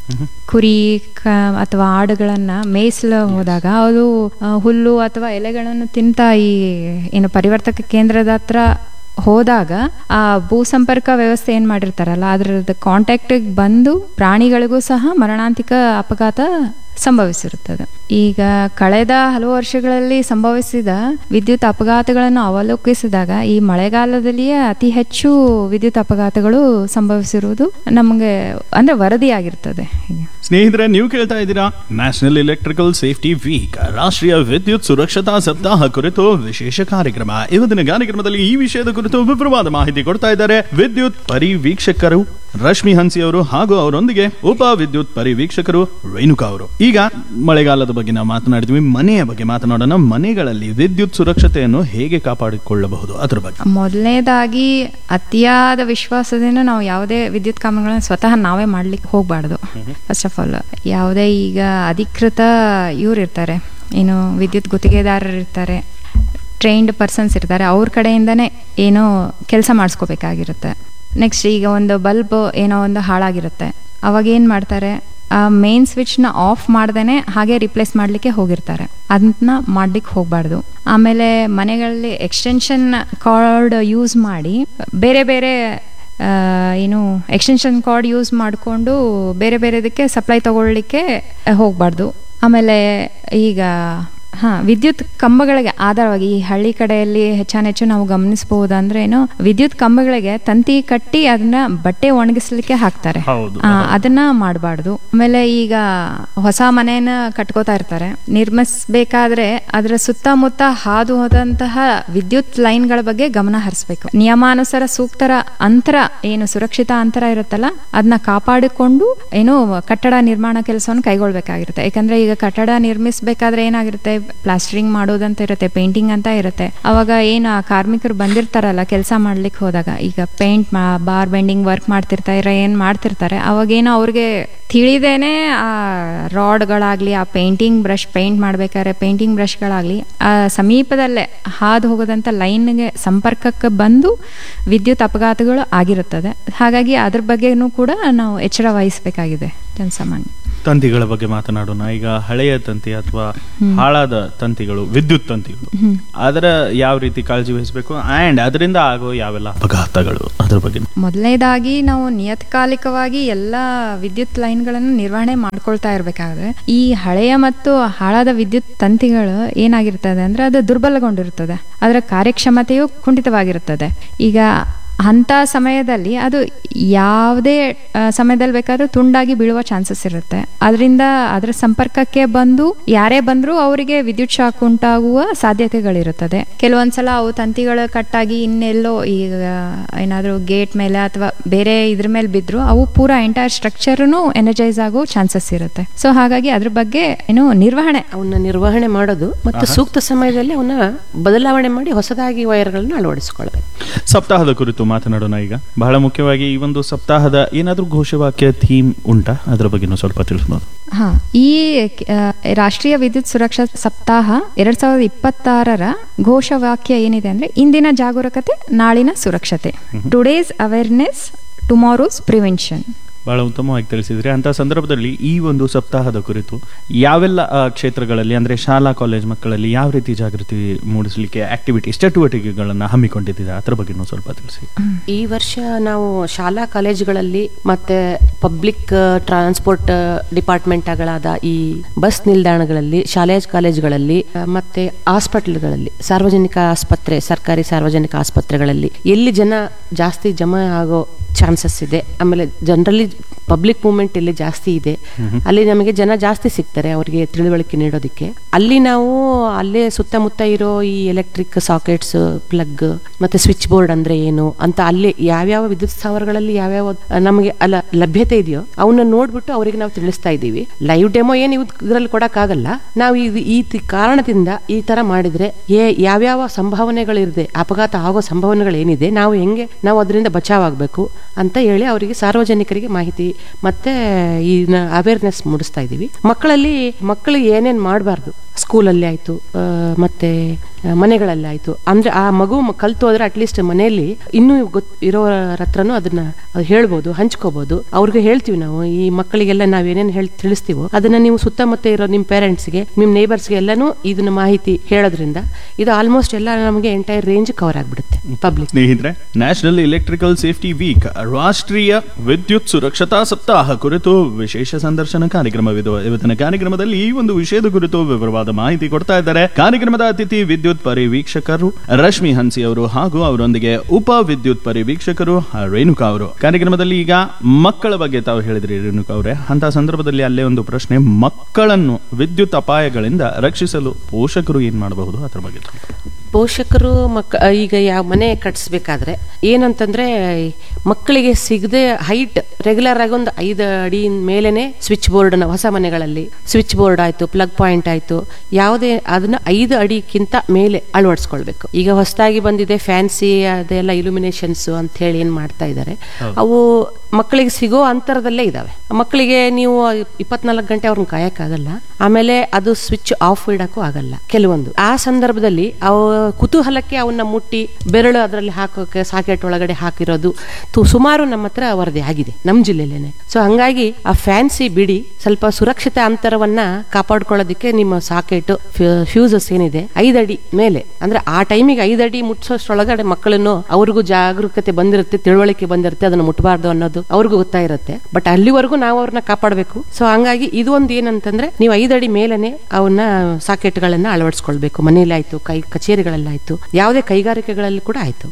ಕುರಿ ಕ ಅಥವಾ ಆಡುಗಳನ್ನ ಮೇಯಿಸಲು ಹೋದಾಗ ಅದು ಆ, ಹುಲ್ಲು ಅಥವಾ ಎಲೆಗಳನ್ನು ತಿಂತ ಈ ಏನು ಪರಿವರ್ತಕ ಕೇಂದ್ರದ ಹತ್ರ ಹೋದಾಗ ಆ ಭೂ ಸಂಪರ್ಕ ವ್ಯವಸ್ಥೆ ಏನ್ ಮಾಡಿರ್ತಾರಲ್ಲ ಅದ್ರದ್ದು ಕಾಂಟ್ಯಾಕ್ಟ್ ಬಂದು ಪ್ರಾಣಿಗಳಿಗೂ ಸಹ ಮರಣಾಂತಿಕ ಅಪಘಾತ ಸಂಭವಿಸಿರುತ್ತದೆ ಈಗ ಕಳೆದ ಹಲವು ವರ್ಷಗಳಲ್ಲಿ ಸಂಭವಿಸಿದ ವಿದ್ಯುತ್ ಅಪಘಾತಗಳನ್ನು ಅವಲೋಕಿಸಿದಾಗ ಈ ಮಳೆಗಾಲದಲ್ಲಿಯೇ ಅತಿ ಹೆಚ್ಚು ವಿದ್ಯುತ್ ಅಪಘಾತಗಳು ಸಂಭವಿಸಿರುವುದು ನಮಗೆ ಅಂದ್ರೆ ವರದಿಯಾಗಿರ್ತದೆ ಹೀಗೆ ಸ್ನೇಹಿತರೆ ನೀವು ಕೇಳ್ತಾ ಇದ್ದೀರಾ ನ್ಯಾಷನಲ್ ಎಲೆಕ್ಟ್ರಿಕಲ್ ಸೇಫ್ಟಿ ವೀಕ್ ರಾಷ್ಟ್ರೀಯ ವಿದ್ಯುತ್ ಸುರಕ್ಷತಾ ಸಪ್ತಾಹ ಕುರಿತು ವಿಶೇಷ ಕಾರ್ಯಕ್ರಮ ಇವತ್ತಿನ ಕಾರ್ಯಕ್ರಮದಲ್ಲಿ ಈ ವಿಷಯದ ಕುರಿತು ವಿವರವಾದ ಮಾಹಿತಿ ಕೊಡ್ತಾ ಇದ್ದಾರೆ ವಿದ್ಯುತ್ ಪರಿವೀಕ್ಷಕರು ರಶ್ಮಿ ಹನ್ಸಿ ಅವರು ಹಾಗೂ ಅವರೊಂದಿಗೆ ಉಪ ವಿದ್ಯುತ್ ಪರಿವೀಕ್ಷಕರು ರೇಣುಕಾ ಅವರು ಈಗ ಮಳೆಗಾಲದ ಬಗ್ಗೆ ನಾವು ಮಾತನಾಡಿದ್ವಿ ಮನೆಯ ಬಗ್ಗೆ ಮಾತನಾಡೋಣ ಮನೆಗಳಲ್ಲಿ ವಿದ್ಯುತ್ ಸುರಕ್ಷತೆಯನ್ನು ಹೇಗೆ ಕಾಪಾಡಿಕೊಳ್ಳಬಹುದು ಅದರ ಬಗ್ಗೆ ಮೊದಲನೇದಾಗಿ ಅತಿಯಾದ ವಿಶ್ವಾಸದಿಂದ ನಾವು ಯಾವುದೇ ವಿದ್ಯುತ್ ಕಾಮಗಳನ್ನು ಸ್ವತಃ ನಾವೇ ಮಾಡ್ಲಿಕ್ಕೆ ಹೋಗಬಾರ್ದು ಫಸ್ಟ್ ಆಫ್ ಆಲ್ ಯಾವುದೇ ಈಗ ಅಧಿಕೃತ ಇವ್ರು ಇರ್ತಾರೆ ಏನು ವಿದ್ಯುತ್ ಗುತ್ತಿಗೆದಾರರು ಇರ್ತಾರೆ ಟ್ರೈನ್ಡ್ ಪರ್ಸನ್ಸ್ ಇರ್ತಾರೆ ಅವ್ರ ಕಡೆಯಿಂದನೇ ಏನೋ ಕೆಲಸ ಮಾಡಿಸ್ಕೋಬೇಕಾಗಿರುತ್ತೆ ನೆಕ್ಸ್ಟ್ ಈಗ ಒಂದು ಬಲ್ಬ್ ಏನೋ ಒಂದು ಹಾಳಾಗಿರುತ್ತೆ ಅವಾಗ ಏನು ಮಾಡ್ತಾರೆ ಆ ಮೇನ್ ಸ್ವಿಚ್ನ ಆಫ್ ಮಾಡ್ದೇನೆ ಹಾಗೆ ರಿಪ್ಲೇಸ್ ಮಾಡಲಿಕ್ಕೆ ಹೋಗಿರ್ತಾರೆ ಅದನ್ನ ಮಾಡ್ಲಿಕ್ಕೆ ಹೋಗಬಾರ್ದು ಆಮೇಲೆ ಮನೆಗಳಲ್ಲಿ ಎಕ್ಸ್ಟೆನ್ಷನ್ ಕಾರ್ಡ್ ಯೂಸ್ ಮಾಡಿ ಬೇರೆ ಬೇರೆ ಆ, ಏನು ಎಕ್ಸ್ಟೆನ್ಷನ್ ಕಾರ್ಡ್ ಯೂಸ್ ಮಾಡಿಕೊಂಡು ಬೇರೆ ಬೇರೆದಕ್ಕೆ ಸಪ್ಲೈ ತಗೊಳ್ಳಿಕ್ಕೆ ಹೋಗಬಾರ್ದು ಆಮೇಲೆ ಈಗ ಹಾ ವಿದ್ಯುತ್ ಕಂಬಗಳಿಗೆ ಆಧಾರವಾಗಿ ಈ ಹಳ್ಳಿ ಕಡೆಯಲ್ಲಿ ಹೆಚ್ಚಾನೆಚ್ಚು ನಾವು ಗಮನಿಸಬಹುದು ಅಂದ್ರೆ ಏನು ವಿದ್ಯುತ್ ಕಂಬಗಳಿಗೆ ತಂತಿ ಕಟ್ಟಿ ಅದನ್ನ ಬಟ್ಟೆ ಒಣಗಿಸ್ಲಿಕ್ಕೆ ಹಾಕ್ತಾರೆ ಹೌದು, ಆ, ಅದನ್ನ ಮಾಡಬಾರ್ದು ಆಮೇಲೆ ಈಗ ಹೊಸ ಮನೆಯನ್ನ ಕಟ್ಕೋತಾ ಇರ್ತಾರೆ ನಿರ್ಮಿಸ್ಬೇಕಾದ್ರೆ ಅದರ ಸುತ್ತಮುತ್ತ ಹಾದು ಹೋದಂತಹ ವಿದ್ಯುತ್ ಲೈನ್ಗಳ ಬಗ್ಗೆ ಗಮನ ಹರಿಸ್ಬೇಕು ನಿಯಮಾನುಸಾರ ಸೂಕ್ತರ ಅಂತರ ಏನು ಸುರಕ್ಷಿತ ಅಂತರ ಇರುತ್ತಲ್ಲ ಅದನ್ನ ಕಾಪಾಡಿಕೊಂಡು ಏನು ಕಟ್ಟಡ ನಿರ್ಮಾಣ ಕೆಲಸವನ್ನು ಕೈಗೊಳ್ಬೇಕಾಗಿರುತ್ತೆ ಯಾಕಂದ್ರೆ ಈಗ ಕಟ್ಟಡ ನಿರ್ಮಿಸಬೇಕಾದ್ರೆ ಏನಾಗಿರುತ್ತೆ ಪ್ಲಾಸ್ಟರಿಂಗ್ ಮಾಡೋದಂತ ಇರುತ್ತೆ ಪೇಂಟಿಂಗ್ ಅಂತ ಇರುತ್ತೆ ಅವಾಗ ಏನು ಆ ಕಾರ್ಮಿಕರು ಬಂದಿರ್ತಾರಲ್ಲ ಕೆಲಸ ಮಾಡ್ಲಿಕ್ಕೆ ಹೋದಾಗ ಈಗ ಪೇಂಟ್ ಬಾರ್ ಬೆಂಡಿಂಗ್ ವರ್ಕ್ ಮಾಡ್ತಿರ್ತಾರೆ ಏನ್ ಮಾಡ್ತಿರ್ತಾರೆ ಅವಾಗೇನೋ ಅವ್ರಿಗೆ ತಿಳಿದೇನೆ ಆ ರಾಡ್ಗಳಾಗ್ಲಿ ಆ ಪೇಂಟಿಂಗ್ ಬ್ರಷ್ ಪೇಂಟ್ ಮಾಡ್ಬೇಕಾದ್ರೆ ಪೇಂಟಿಂಗ್ ಬ್ರಷ್ಗಳಾಗ್ಲಿ ಆ ಸಮೀಪದಲ್ಲೇ ಹಾದು ಹೋಗೋದಂತ ಲೈನ್ಗೆ ಸಂಪರ್ಕಕ್ಕೆ ಬಂದು ವಿದ್ಯುತ್ ಅಪಘಾತಗಳು ಆಗಿರುತ್ತದೆ ಹಾಗಾಗಿ ಅದ್ರ ಬಗ್ಗೆನೂ ಕೂಡ ನಾವು ಎಚ್ಚರ ವಹಿಸಬೇಕಾಗಿದೆ ಜನಸಾಮಾನ್ಯ ತಂತಿಗಳ ಬಗ್ಗೆ ಮಾತನಾಡೋಣ ಈಗ ಹಳೆಯ ತಂತಿ ಅಥವಾ ಹಾಳಾದ ತಂತಿಗಳು ವಿದ್ಯುತ್ ತಂತಿಗಳು ಅದರ ಯಾವ ರೀತಿ ಕಾಳಜಿ ವಹಿಸಬೇಕು ಅಂಡ್ ಅದರಿಂದ ಆಗೋ ಯಾವೆಲ್ಲ ಅಪಘಾತಗಳು ಅದರ ಬಗ್ಗೆ ಮೊದಲನೇದಾಗಿ ನಾವು ನಿಯತ್ಕಾಲಿಕವಾಗಿ ಎಲ್ಲ ವಿದ್ಯುತ್ ಲೈನ್ಗಳನ್ನು ನಿರ್ವಹಣೆ ಮಾಡ್ಕೊಳ್ತಾ ಇರಬೇಕಾದ್ರೆ ಈ ಹಳೆಯ ಮತ್ತು ಹಾಳಾದ ವಿದ್ಯುತ್ ತಂತಿಗಳು ಏನಾಗಿರ್ತದೆ ಅಂದ್ರೆ ಅದು ದುರ್ಬಲಗೊಂಡಿರುತ್ತದೆ ಅದರ ಕಾರ್ಯಕ್ಷಮತೆಯು ಕುಂಠಿತವಾಗಿರುತ್ತದೆ ಈಗ ಅಂಥ ಸಮಯದಲ್ಲಿ ಅದು ಯಾವುದೇ ಆ, ಸಮಯದಲ್ಲಿ ಬೇಕಾದ್ರೂ ತುಂಡಾಗಿ ಬೀಳುವ ಚಾನ್ಸಸ್ ಇರುತ್ತೆ ಅದರಿಂದ ಅದರ ಸಂಪರ್ಕಕ್ಕೆ ಬಂದು ಯಾರೇ ಬಂದರೂ ಅವರಿಗೆ ವಿದ್ಯುತ್ ಶಾಕ್ ಉಂಟಾಗುವ ಸಾಧ್ಯತೆಗಳಿರುತ್ತದೆ ಕೆಲವೊಂದ್ಸಲ ಅವು ತಂತಿಗಳು ಕಟ್ಟಾಗಿ ಇನ್ನೆಲ್ಲೋ ಈಗ ಏನಾದರೂ ಗೇಟ್ ಮೇಲೆ ಅಥವಾ ಬೇರೆ ಇದ್ರ ಮೇಲೆ ಬಿದ್ರು ಅವು ಪೂರಾ ಎಂಟೈರ್ ಸ್ಟ್ರಕ್ಚರ್ನು ಎನರ್ಜೈಸ್ ಆಗೋ ಚಾನ್ಸಸ್ ಇರುತ್ತೆ ಸೊ ಹಾಗಾಗಿ ಅದ್ರ ಬಗ್ಗೆ ಏನು ನಿರ್ವಹಣೆ ಅವನ್ನ ನಿರ್ವಹಣೆ ಮಾಡೋದು ಮತ್ತು ಸೂಕ್ತ ಸಮಯದಲ್ಲಿ ಅವನ್ನ ಬದಲಾವಣೆ ಮಾಡಿ ಹೊಸದಾಗಿ ವೈರ್ಗಳನ್ನ ಅಳವಡಿಸಿಕೊಳ್ಬೇಕು ಸಪ್ತಾಹದ ಕುರಿತು ಮಾತನಾಡೋಣ ಈಗ ಬಹಳ ಮುಖ್ಯವಾಗಿ ಈ ಒಂದು ಸಪ್ತಾಹದ ಏನಾದರೂ ಘೋಷವಾಕ್ಯ ಥೀಮ್ ಉಂಟಾ ಅದರ ಬಗ್ಗೆನೂ ಸ್ವಲ್ಪ ತಿಳಿಸ್ಬೋದು ಹಾ ಈ ಆ, ರಾಷ್ಟ್ರೀಯ ವಿದ್ಯುತ್ ಸುರಕ್ಷಾ ಸಪ್ತಾಹ ಎರಡ್ ಸಾವಿರದ ಇಪ್ಪತ್ತಾರರ ಘೋಷವಾಕ್ಯ ಏನಿದೆ ಅಂದ್ರೆ ಇಂದಿನ ಜಾಗರೂಕತೆ ನಾಳಿನ ಸುರಕ್ಷತೆ ಟುಡೇಸ್ ಅವೇರ್ನೆಸ್ ಟುಮಾರೋಸ್ ಪ್ರಿವೆನ್ಷನ್ ಬಹಳ ಉತ್ತಮವಾಗಿ ತಿಳಿಸಿದ್ರಿ ಅಂತ ಸಂದರ್ಭದಲ್ಲಿ ಈ ಒಂದು ಸಪ್ತಾಹದ ಕುರಿತು ಯಾವೆಲ್ಲ ಆ, ಕ್ಷೇತ್ರಗಳಲ್ಲಿ ಅಂದ್ರೆ ಶಾಲಾ ಕಾಲೇಜ್ ಮಕ್ಕಳಲ್ಲಿ ಯಾವ ರೀತಿ ಜಾಗೃತಿ ಮೂಡಿಸಲಿಕ್ಕೆ ಆಕ್ಟಿವಿಟೀಸ್ ಚಟುವಟಿಕೆಗಳನ್ನು ಹಮ್ಮಿಕೊಂಡಿದ್ದೀರಾ ಅದರ ಬಗ್ಗೆನೂ ಸ್ವಲ್ಪ ತಿಳಿಸಿ ಈ ವರ್ಷ ನಾವು ಶಾಲಾ ಕಾಲೇಜುಗಳಲ್ಲಿ ಮತ್ತೆ ಪಬ್ಲಿಕ್ ಟ್ರಾನ್ಸ್ಪೋರ್ಟ್ ಡಿಪಾರ್ಟ್ಮೆಂಟ್ಗಳಾದ ಈ ಬಸ್ ನಿಲ್ದಾಣಗಳಲ್ಲಿ ಶಾಲೆ ಕಾಲೇಜುಗಳಲ್ಲಿ ಆ, ಮತ್ತೆ ಹಾಸ್ಪಿಟಲ್ಗಳಲ್ಲಿ ಸಾರ್ವಜನಿಕ ಆಸ್ಪತ್ರೆ ಸರ್ಕಾರಿ ಸಾರ್ವಜನಿಕ ಆಸ್ಪತ್ರೆಗಳಲ್ಲಿ ಎಲ್ಲಿ ಜನ ಜಾಸ್ತಿ ಜಮಾ ಆಗೋ ಚಾನ್ಸಸ್ ಇದೆ ಆಮೇಲೆ ಜನರಲಿ ಪಬ್ಲಿಕ್ ಮೂವ್ಮೆಂಟ್ ಎಲ್ಲಿ ಜಾಸ್ತಿ ಇದೆ ಅಲ್ಲಿ ನಮಗೆ ಜನ ಜಾಸ್ತಿ ಸಿಗ್ತಾರೆ ಅವರಿಗೆ ತಿಳುವಳಿಕೆ ನೀಡೋದಕ್ಕೆ ಅಲ್ಲಿ ನಾವು ಅಲ್ಲೇ ಸುತ್ತಮುತ್ತ ಇರೋ ಈ ಎಲೆಕ್ಟ್ರಿಕ್ ಸಾಕೆಟ್ಸ್ ಪ್ಲಗ್ ಮತ್ತೆ ಸ್ವಿಚ್ ಬೋರ್ಡ್ ಅಂದ್ರೆ ಏನು ಅಂತ ಅಲ್ಲಿ ಯಾವ್ಯಾವ ವಿದ್ಯುತ್ ಸ್ಥಾವರಗಳಲ್ಲಿ ಯಾವ್ಯಾವ ಆ, ನಮಗೆ ಅಲ್ಲ ಲಭ್ಯತೆ ಇದೆಯೋ ಅವನ್ನ ನೋಡ್ಬಿಟ್ಟು ಅವರಿಗೆ ನಾವು ತಿಳಿಸ್ತಾ ಇದ್ದೀವಿ ಲೈವ್ ಡೆಮೋ ಏನು ಇದರಲ್ಲಿ ಕೊಡಕ್ಕಾಗಲ್ಲ ನಾವು ಇದು ಈ ತಿ- ಕಾರಣದಿಂದ ಈ ತರ ಮಾಡಿದ್ರೆ ಏ ಯಾವ್ಯಾವ ಸಂಭಾವನೆಗಳಿದೆ ಅಪಘಾತ ಆಗೋ ಸಂಭಾವನೆಗಳು ಏನಿದೆ ನಾವು ಹೆಂಗೆ ನಾವು ಅದರಿಂದ ಬಚಾವಾಗಬೇಕು ಅಂತ ಹೇಳಿ ಅವರಿಗೆ ಸಾರ್ವಜನಿಕರಿಗೆ ಮಾಹಿತಿ ಮತ್ತೆ ಈ ಅವೇರ್ನೆಸ್ ಮೂಡಿಸ್ತಾ ಇದ್ದೀವಿ ಮಕ್ಕಳಲ್ಲಿ ಮಕ್ಕಳಿಗೆ ಏನೇನ್ ಮಾಡಬಾರ್ದು ಸ್ಕೂಲಲ್ಲಿ ಆಯ್ತು ಆ, ಮತ್ತೆ ಆ, ಮನೆಗಳಲ್ಲಿ ಆಯ್ತು ಅಂದ್ರೆ ಆ ಮಗು ಮ- ಕಲ್ತು ಹೋದ್ರೆ ಅಟ್ಲೀಸ್ಟ್ ಮನೆಯಲ್ಲಿ ಇನ್ನೂ ಗೊತ್ ಇರೋರ ಹತ್ರನೂ ಅದನ್ನ ಅದು ಹೇಳ್ಬೋದು ಹಂಚ್ಕೋಬಹುದು ಅವ್ರಿಗೆ ಹೇಳ್ತೀವಿ ನಾವು ಈ ಮಕ್ಕಳಿಗೆಲ್ಲ ನಾವ್ ಏನೇನ್ ಹೇಳಿ ತಿಳಿಸ್ತೀವೋ ಅದನ್ನ ನೀವು ಸುತ್ತಮುತ್ತ ಇರೋ ನಿಮ್ಮ ಪೇರೆಂಟ್ಸ್ಗೆ ನಿಮ್ಮ ನೇಬರ್ಸ್ಗೆ ಎಲ್ಲಾನು ಇದನ್ನ ಮಾಹಿತಿ ಹೇಳೋದ್ರಿಂದ ಇದು ಆಲ್ಮೋಸ್ಟ್ ಎಲ್ಲ ನಮಗೆ ಎಂಟೈರ್ ರೇಂಜ್ ಕವರ್ ಆಗ್ಬಿಡುತ್ತೆ ಪಬ್ಲಿಕ್ ಸ್ನೇಹಿತರೆ ನ್ಯಾಷನಲ್ ಎಲೆಕ್ಟ್ರಿಕಲ್ ಸೇಫ್ಟಿ ವೀಕ್ ರಾಷ್ಟ್ರೀಯ ವಿದ್ಯುತ್ ಸುರಕ್ಷತಾ ಸಪ್ತಾಹ ಕುರಿತು ವಿಶೇಷ ಸಂದರ್ಶನ ಕಾರ್ಯಕ್ರಮವಿದು ಇವತ್ತಿನ ಕಾರ್ಯಕ್ರಮದಲ್ಲಿ ಈ ಒಂದು ವಿಷಯದ ಕುರಿತು ವಿವರವಾದ ಮಾಹಿತಿ ಕೊಡ್ತಾ ಇದ್ದಾರೆ ಕಾರ್ಯಕ್ರಮದ ಅತಿಥಿ ವಿದ್ಯುತ್ ಪರಿವೀಕ್ಷಕರು ರಶ್ಮಿ ಹನ್ಸಿ ಅವರು ಹಾಗೂ ಅವರೊಂದಿಗೆ ಉಪ ವಿದ್ಯುತ್ ಪರಿವೀಕ್ಷಕರು ರೇಣುಕಾ ಅವರು ಕಾರ್ಯಕ್ರಮದಲ್ಲಿ ಈಗ ಮಕ್ಕಳ ಬಗ್ಗೆ ತಾವು ಹೇಳಿದ್ರಿ ರೇಣುಕಾ ಅವರೇ ಅಂತ ಸಂದರ್ಭದಲ್ಲಿ ಅಲ್ಲೇ ಒಂದು ಪ್ರಶ್ನೆ ಮಕ್ಕಳನ್ನು ವಿದ್ಯುತ್ ಅಪಾಯಗಳಿಂದ ರಕ್ಷಿಸಲು ಪೋಷಕರು ಏನ್ ಮಾಡಬಹುದು ಅದ್ರ ಬಗ್ಗೆ ಸ್ವಲ್ಪ. ಪೋಷಕರು ಮಕ್ಕ ಈಗ ಯಾವ ಮನೆ ಕಟ್ಸ್ಬೇಕಾದ್ರೆ ಏನಂತಂದ್ರೆ ಮಕ್ಕಳಿಗೆ ಸಿಗದೆ ಹೈಟ್ ರೆಗ್ಯುಲರ್ ಆಗಿ ಒಂದು ಐದು ಅಡಿ ಮೇಲೆನೆ ಸ್ವಿಚ್ ಬೋರ್ಡ್ ಹೊಸ ಮನೆಗಳಲ್ಲಿ ಸ್ವಿಚ್ ಬೋರ್ಡ್ ಆಯ್ತು ಪ್ಲಗ್ ಪಾಯಿಂಟ್ ಆಯ್ತು ಯಾವುದೇ ಅದನ್ನ ಐದು ಅಡಿಕ್ಕಿಂತ ಮೇಲೆ ಅಳವಡಿಸ್ಕೊಳ್ಬೇಕು ಈಗ ಹೊಸದಾಗಿ ಬಂದಿದೆ ಫ್ಯಾನ್ಸಿ ಅದೆಲ್ಲ ಇಲ್ಯುಮಿನೇಷನ್ಸ್ ಅಂತ ಹೇಳಿ ಏನ್ ಮಾಡ್ತಾ ಇದ್ದಾರೆ ಅವು ಮಕ್ಕಳಿಗೆ ಸಿಗೋ ಅಂತರದಲ್ಲೇ ಇದಾವೆ ಮಕ್ಕಳಿಗೆ ನೀವು ಇಪ್ಪತ್ನಾಲ್ಕು ಗಂಟೆ ಅವ್ರನ್ನ ಕಾಯಕ್ಕಾಗಲ್ಲ ಆಮೇಲೆ ಅದು ಸ್ವಿಚ್ ಆಫ್ ಇಡಕ್ಕೂ ಆಗಲ್ಲ ಕೆಲವೊಂದು ಆ ಸಂದರ್ಭದಲ್ಲಿ ಅವ ಕುತೂಹಲಕ್ಕೆ ಅವನ್ನ ಮುಟ್ಟಿ ಬೆರಳು ಅದರಲ್ಲಿ ಹಾಕೋಕೆ ಸಾಕೆಟ್ ಒಳಗಡೆ ಹಾಕಿರೋದು ತು- ಸುಮಾರು ನಮ್ಮ ಹತ್ರ ವರದಿ ಆಗಿದೆ ನಮ್ಮ ಜಿಲ್ಲೆಲೇನೆ ಸೊ ಹಂಗಾಗಿ ಆ ಫ್ಯಾನ್ಸಿ ಬಿಡಿ ಸ್ವಲ್ಪ ಸುರಕ್ಷಿತ ಅಂತರವನ್ನ ಕಾಪಾಡ್ಕೊಳ್ಳೋದಕ್ಕೆ ನಿಮ್ಮ ಸಾಕೆಟ್ ಫ್ಯೂಸಸ್ ಏನಿದೆ ಐದಡಿ ಮೇಲೆ ಅಂದ್ರೆ ಆ ಟೈಮಿಗೆ ಐದಡಿ ಮುಟ್ಸೋಷ್ಟ್ರೊಳಗಡೆ ಮಕ್ಕಳನ್ನು ಅವ್ರಿಗೂ ಜಾಗರೂಕತೆ ಬಂದಿರುತ್ತೆ ತಿಳುವಳಿಕೆ ಬಂದಿರುತ್ತೆ ಅದನ್ನ ಮುಟ್ಟಬಾರ್ದು ಅನ್ನೋದು ಅವ್ರಿಗೂ ಗೊತ್ತಾಗಿರುತ್ತೆ ಬಟ್ ಅಲ್ಲಿವರೆಗೂ ನಾವು ಅವ್ರನ್ನ ಕಾಪಾಡಬೇಕು ಸೊ ಹಂಗಾಗಿ ಇದು ಒಂದು ಏನಂತಂದ್ರೆ ನೀವು ಐದಡಿ ಮೇಲೇನೆ ಅವನ್ನ ಸಾಕೆಟ್ಗಳನ್ನ ಅಳವಡಿಸ್ಕೊಳ್ಬೇಕು ಮನೆಯಲ್ಲಿ ಆಯ್ತು ಕೈ ಕಚೇರಿಗಳಲ್ಲಾಯ್ತು ಯಾವುದೇ ಕೈಗಾರಿಕೆಗಳಲ್ಲಿ ಕೂಡ ಆಯ್ತು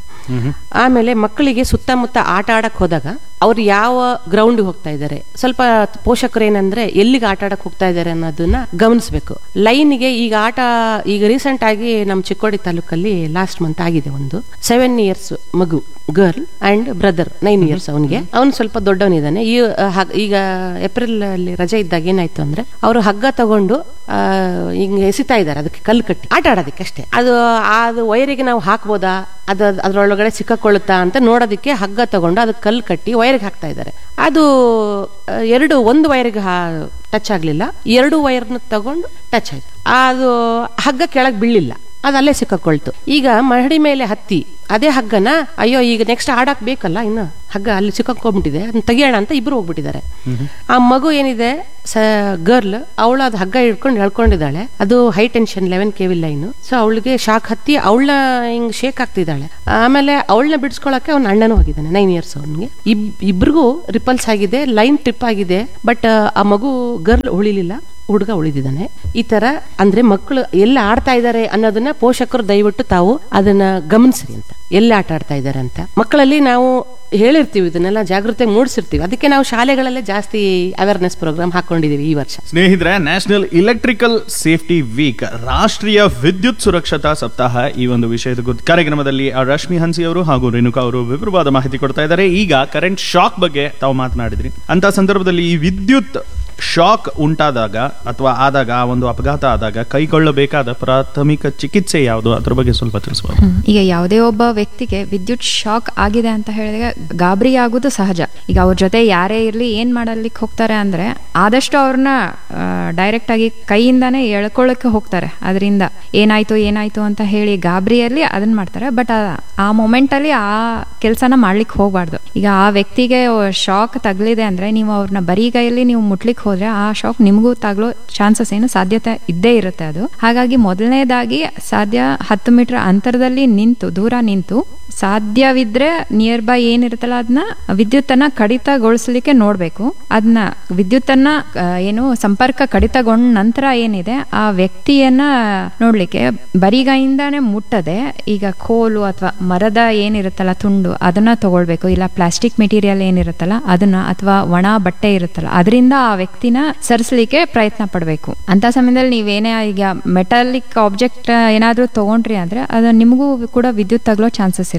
ಆಮೇಲೆ ಮಕ್ಕಳಿಗೆ ಸುತ್ತಮುತ್ತ ಆಟ ಆಡಕ್ ಹೋದಾಗ ಅವ್ರು ಯಾವ ಗ್ರೌಂಡ್ ಹೋಗ್ತಾ ಇದ್ದಾರೆ ಸ್ವಲ್ಪ ಪೋಷಕರು ಏನಂದ್ರೆ ಎಲ್ಲಿಗೆ ಆಟ ಆಡಕ್ ಹೋಗ್ತಾ ಇದ್ದಾರೆ ಅನ್ನೋದನ್ನ ಗಮನಿಸಬೇಕು ಲೈನ್ಗೆ ಈಗ ಆಟ ಈಗ ರೀಸೆಂಟ್ ಆಗಿ ನಮ್ಮ ಚಿಕ್ಕೋಡಿ ತಾಲೂಕಲ್ಲಿ ಲಾಸ್ಟ್ ಮಂತ್ ಆಗಿದೆ ಒಂದು ಸೆವೆನ್ ಇಯರ್ಸ್ ಮಗು girl and brother nine years ಅವನಿಗೆ ಅವನು ಸ್ವಲ್ಪ ದೊಡ್ಡವನಿದ್ದಾನೆ ಈ ಆ, ಹಗ್- ಈಗ ಏಪ್ರಿಲ್ ಅಲ್ಲಿ ರಜೆ ಇದ್ದಾಗ ಏನಾಯ್ತು ಅಂದ್ರೆ ಅವರು ಹಗ್ಗ ತಗೊಂಡು ಆ, ಹಿಂಗೆ ಎಸಿತಾ ಇದ್ದಾರೆ ಅದಕ್ಕೆ ಕಲ್ಲು ಕಟ್ಟಿ ಆಟ ಆಡೋದಕ್ಕೆ ಅಷ್ಟೇ ಅದು ಅದು ವೈರಿಗೆ ನಾವು ಹಾಕ್ಬೋದಾ ಅದು ಅದ್ರೊಳಗಡೆ ಸಿಕ್ಕಾಕೊಳ್ಳುತ್ತಾ ಅಂತ ನೋಡೋದಕ್ಕೆ ಹಗ್ಗ ತಗೊಂಡು ಅದಕ್ಕೆ ಕಲ್ಲು ಕಟ್ಟಿ ವೈರ್ಗೆ ಹಾಕ್ತಾ ಇದ್ದಾರೆ ಅದು ಆ, ಎರಡು ಒಂದು ವೈರ್ಗೆ ಟಚ್ ಆಗ್ಲಿಲ್ಲ ಎರಡು ವೈರ್ನ ತಗೊಂಡು ಟಚ್ ಆಯ್ತು ಅದು ಹಗ್ಗ ಕೆಳಗೆ ಬೀಳಿಲ್ಲ ಅದು ಅಲ್ಲೇ ಸಿಕ್ಕಾಕೊಳ್ತು ಈಗ ಮಹಡಿ ಮೇಲೆ ಹತ್ತಿ ಅದೇ ಹಗ್ಗನ ಅಯ್ಯೋ ಈಗ ನೆಕ್ಸ್ಟ್ ಆಡಕ್ ಬೇಕಲ್ಲ ಇನ್ನು ಹಗ್ಗ ಅಲ್ಲಿ ಸಿಕ್ಕಾಕೊಂಡ್ಬಿಟ್ಟಿದೆ ಅದನ್ನ ತೆಗಿಯೋಣ ಅಂತ ಇಬ್ರು ಹೋಗ್ಬಿಟ್ಟಿದ್ದಾರೆ ಆ ಮಗು ಏನಿದೆ ಸ ಗರ್ಲ್ ಅವಳು ಅದು ಹಗ್ಗ ಹಿಡ್ಕೊಂಡು ಎಳ್ಕೊಂಡಿದ್ದಾಳೆ ಅದು high tension eleven K V line so ಅವಳಿಗೆ ಶಾಕ್ ಹತ್ತಿ ಅವಳನ್ನ ಹಿಂಗ್ ಶೇಕ್ ಆಗ್ತಿದ್ದಾಳೆ ಆಮೇಲೆ ಅವಳನ್ನ ಬಿಡಿಸ್ಕೊಳಕ್ಕೆ ಅವ್ನ ಅಣ್ಣನೂ ಹೋಗಿದ್ದಾನೆ ನೈನ್ ಇಯರ್ಸ್ ಅವನಿಗೆ ಇಬ್ ಇಬ್ರಿಗೂ ರಿಪಲ್ಸ್ ಆಗಿದೆ ಲೈನ್ ಟ್ರಿಪ್ ಆಗಿದೆ ಬಟ್ ಆ ಮಗು ಗರ್ಲ್ ಉಳಿಲಿಲ್ಲ ಹುಡುಗ ಉಳಿದಿದ್ದಾನೆ ಈ ತರ ಅಂದ್ರೆ ಮಕ್ಕಳು ಎಲ್ಲಿ ಆಡ್ತಾ ಇದ್ದಾರೆ ಅನ್ನೋದನ್ನ ಪೋಷಕರು ದಯವಿಟ್ಟು ತಾವು ಅದನ್ನ ಗಮನಿಸ್ರಿ ಅಂತ ಎಲ್ಲಿ ಆಟ ಆಡ್ತಾ ಇದ್ದಾರೆ ಅಂತ ಮಕ್ಕಳಲ್ಲಿ ನಾವು ಹೇಳಿರ್ತೀವಿ ಇದನ್ನೆಲ್ಲ ಜಾಗೃತಿ ಮೂಡಿಸಿರ್ತೀವಿ ಅದಕ್ಕೆ ನಾವು ಶಾಲೆಗಳಲ್ಲೇ ಜಾಸ್ತಿ ಅವೇರ್ನೆಸ್ ಪ್ರೋಗ್ರಾಮ್ ಹಾಕೊಂಡಿದೀವಿ ಈ ವರ್ಷ ಸ್ನೇಹಿತರೆ ನ್ಯಾಷನಲ್ ಇಲೆಕ್ಟ್ರಿಕಲ್ ಸೇಫ್ಟಿ ವೀಕ್ ರಾಷ್ಟ್ರೀಯ ವಿದ್ಯುತ್ ಸುರಕ್ಷತಾ ಸಪ್ತಾಹ ಈ ಒಂದು ವಿಷಯದ ಕುರಿತು ಕಾರ್ಯಕ್ರಮದಲ್ಲಿ ಆ ರಶ್ಮಿ ಹನ್ಸಿ ಅವರು ಹಾಗೂ ರೇಣುಕಾ ಅವರು ವಿವರವಾದ ಮಾಹಿತಿ ಕೊಡ್ತಾ ಇದ್ದಾರೆ ಈಗ ಕರೆಂಟ್ ಶಾಕ್ ಬಗ್ಗೆ ತಾವು ಮಾತನಾಡಿದ್ರಿ ಅಂತ ಸಂದರ್ಭದಲ್ಲಿ ಈ ವಿದ್ಯುತ್ ಶಾಕ್ ಉಂಟಾದಾಗ ಅಥವಾ ಆದಾಗ ಆ ಒಂದು ಅಪಘಾತ ಆದಾಗ ಕೈಗೊಳ್ಳಬೇಕಾದ ಪ್ರಾಥಮಿಕ ಚಿಕಿತ್ಸೆ ಯಾವುದು ಅದ್ರ ಬಗ್ಗೆ ಸ್ವಲ್ಪ ತಿಳಿಸಬಹುದು ಹ್ಮ್. ಈಗ ಯಾವುದೇ ಒಬ್ಬ ವ್ಯಕ್ತಿಗೆ ವಿದ್ಯುತ್ ಶಾಕ್ ಆಗಿದೆ ಅಂತ ಹೇಳಿದಾಗ ಗಾಬರಿ ಆಗೋದು ಸಹಜ ಈಗ ಅವ್ರ ಜೊತೆ ಯಾರೇ ಇರ್ಲಿ ಏನ್ ಮಾಡಲಿಕ್ಕೆ ಹೋಗ್ತಾರೆ ಅಂದ್ರೆ ಆದಷ್ಟು ಅವ್ರನ್ನ ಡೈರೆಕ್ಟ್ ಆಗಿ ಕೈಯಿಂದಾನೇ ಎಳ್ಕೊಳ್ಳಕ್ಕೆ ಹೋಗ್ತಾರೆ ಅದರಿಂದ ಏನಾಯ್ತು ಏನಾಯ್ತು ಅಂತ ಹೇಳಿ ಗಾಬರಿಯಲ್ಲಿ ಅದನ್ನ ಮಾಡ್ತಾರೆ ಬಟ್ ಆ ಮೊಮೆಂಟ್ ಅಲ್ಲಿ ಆ ಕೆಲಸನ ಮಾಡ್ಲಿಕ್ಕೆ ಹೋಗ್ಬಾರ್ದು ಈಗ ಆ ವ್ಯಕ್ತಿಗೆ ಶಾಕ್ ತಗಲಿದೆ ಅಂದ್ರೆ ನೀವು ಅವ್ರನ್ನ ಬರಿಗೈಯಲ್ಲಿ ನೀವು ಮುಟ್ಲಿಕ್ಕೆ ಹೋದ್ರೆ ಆ ಶಾಕ್ ನಿಮಗೂ ತಗಲೋ ಚಾನ್ಸಸ್ ಏನು ಸಾಧ್ಯತೆ ಇದ್ದೇ ಇರುತ್ತೆ ಅದು ಹಾಗಾಗಿ ಮೊದಲನೇದಾಗಿ ಸಾಧ್ಯ ಹತ್ತು ಮೀಟರ್ ಅಂತರದಲ್ಲಿ ನಿಂತು ದೂರ ನಿಂತು ಸಾಧ್ಯವಿದ್ರೆ ನಿಯರ್ ಬೈ ಏನಿರುತ್ತಲ್ಲ ಅದನ್ನ ವಿದ್ಯುತ್ತನ್ನ ಕಡಿತಗೊಳಿಸ್ಲಿಕ್ಕೆ ನೋಡ್ಬೇಕು ಅದನ್ನ ವಿದ್ಯುತ್ತನ್ನ ಆ, ಏನು ಸಂಪರ್ಕ ಕಡಿತಗೊಂಡ ನಂತರ ಏನಿದೆ ಆ ವ್ಯಕ್ತಿಯನ್ನ ನೋಡ್ಲಿಕ್ಕೆ ಬರಿಗೈಯಿಂದಾನೆ ಮುಟ್ಟದೆ ಈಗ ಕೋಲು ಅಥವಾ ಮರದ ಏನಿರುತ್ತಲ್ಲ ತುಂಡು ಅದನ್ನ ತಗೊಳ್ಬೇಕು ಇಲ್ಲ ಪ್ಲಾಸ್ಟಿಕ್ ಮೆಟೀರಿಯಲ್ ಏನಿರುತ್ತಲ್ಲ ಅದನ್ನ ಅಥವಾ ಒಣ ಬಟ್ಟೆ ಇರುತ್ತಲ್ಲ ಅದರಿಂದ ಆ ವ್ಯಕ್ತಿನ ಸರಿಸಲಿಕ್ಕೆ ಪ್ರಯತ್ನ ಪಡಬೇಕು ಅಂತ ಸಮಯದಲ್ಲಿ ನೀವೇನೇ ಈಗ ಮೆಟಾಲಿಕ್ ಆಬ್ಜೆಕ್ಟ್ ಏನಾದ್ರೂ ತಗೊಂಡ್ರಿ ಅಂದ್ರೆ ಅದು ನಿಮಗೂ ಕೂಡ ವಿದ್ಯುತ್ ತಗಲೋ ಚಾನ್ಸಸ್ ಇರುತ್ತೆ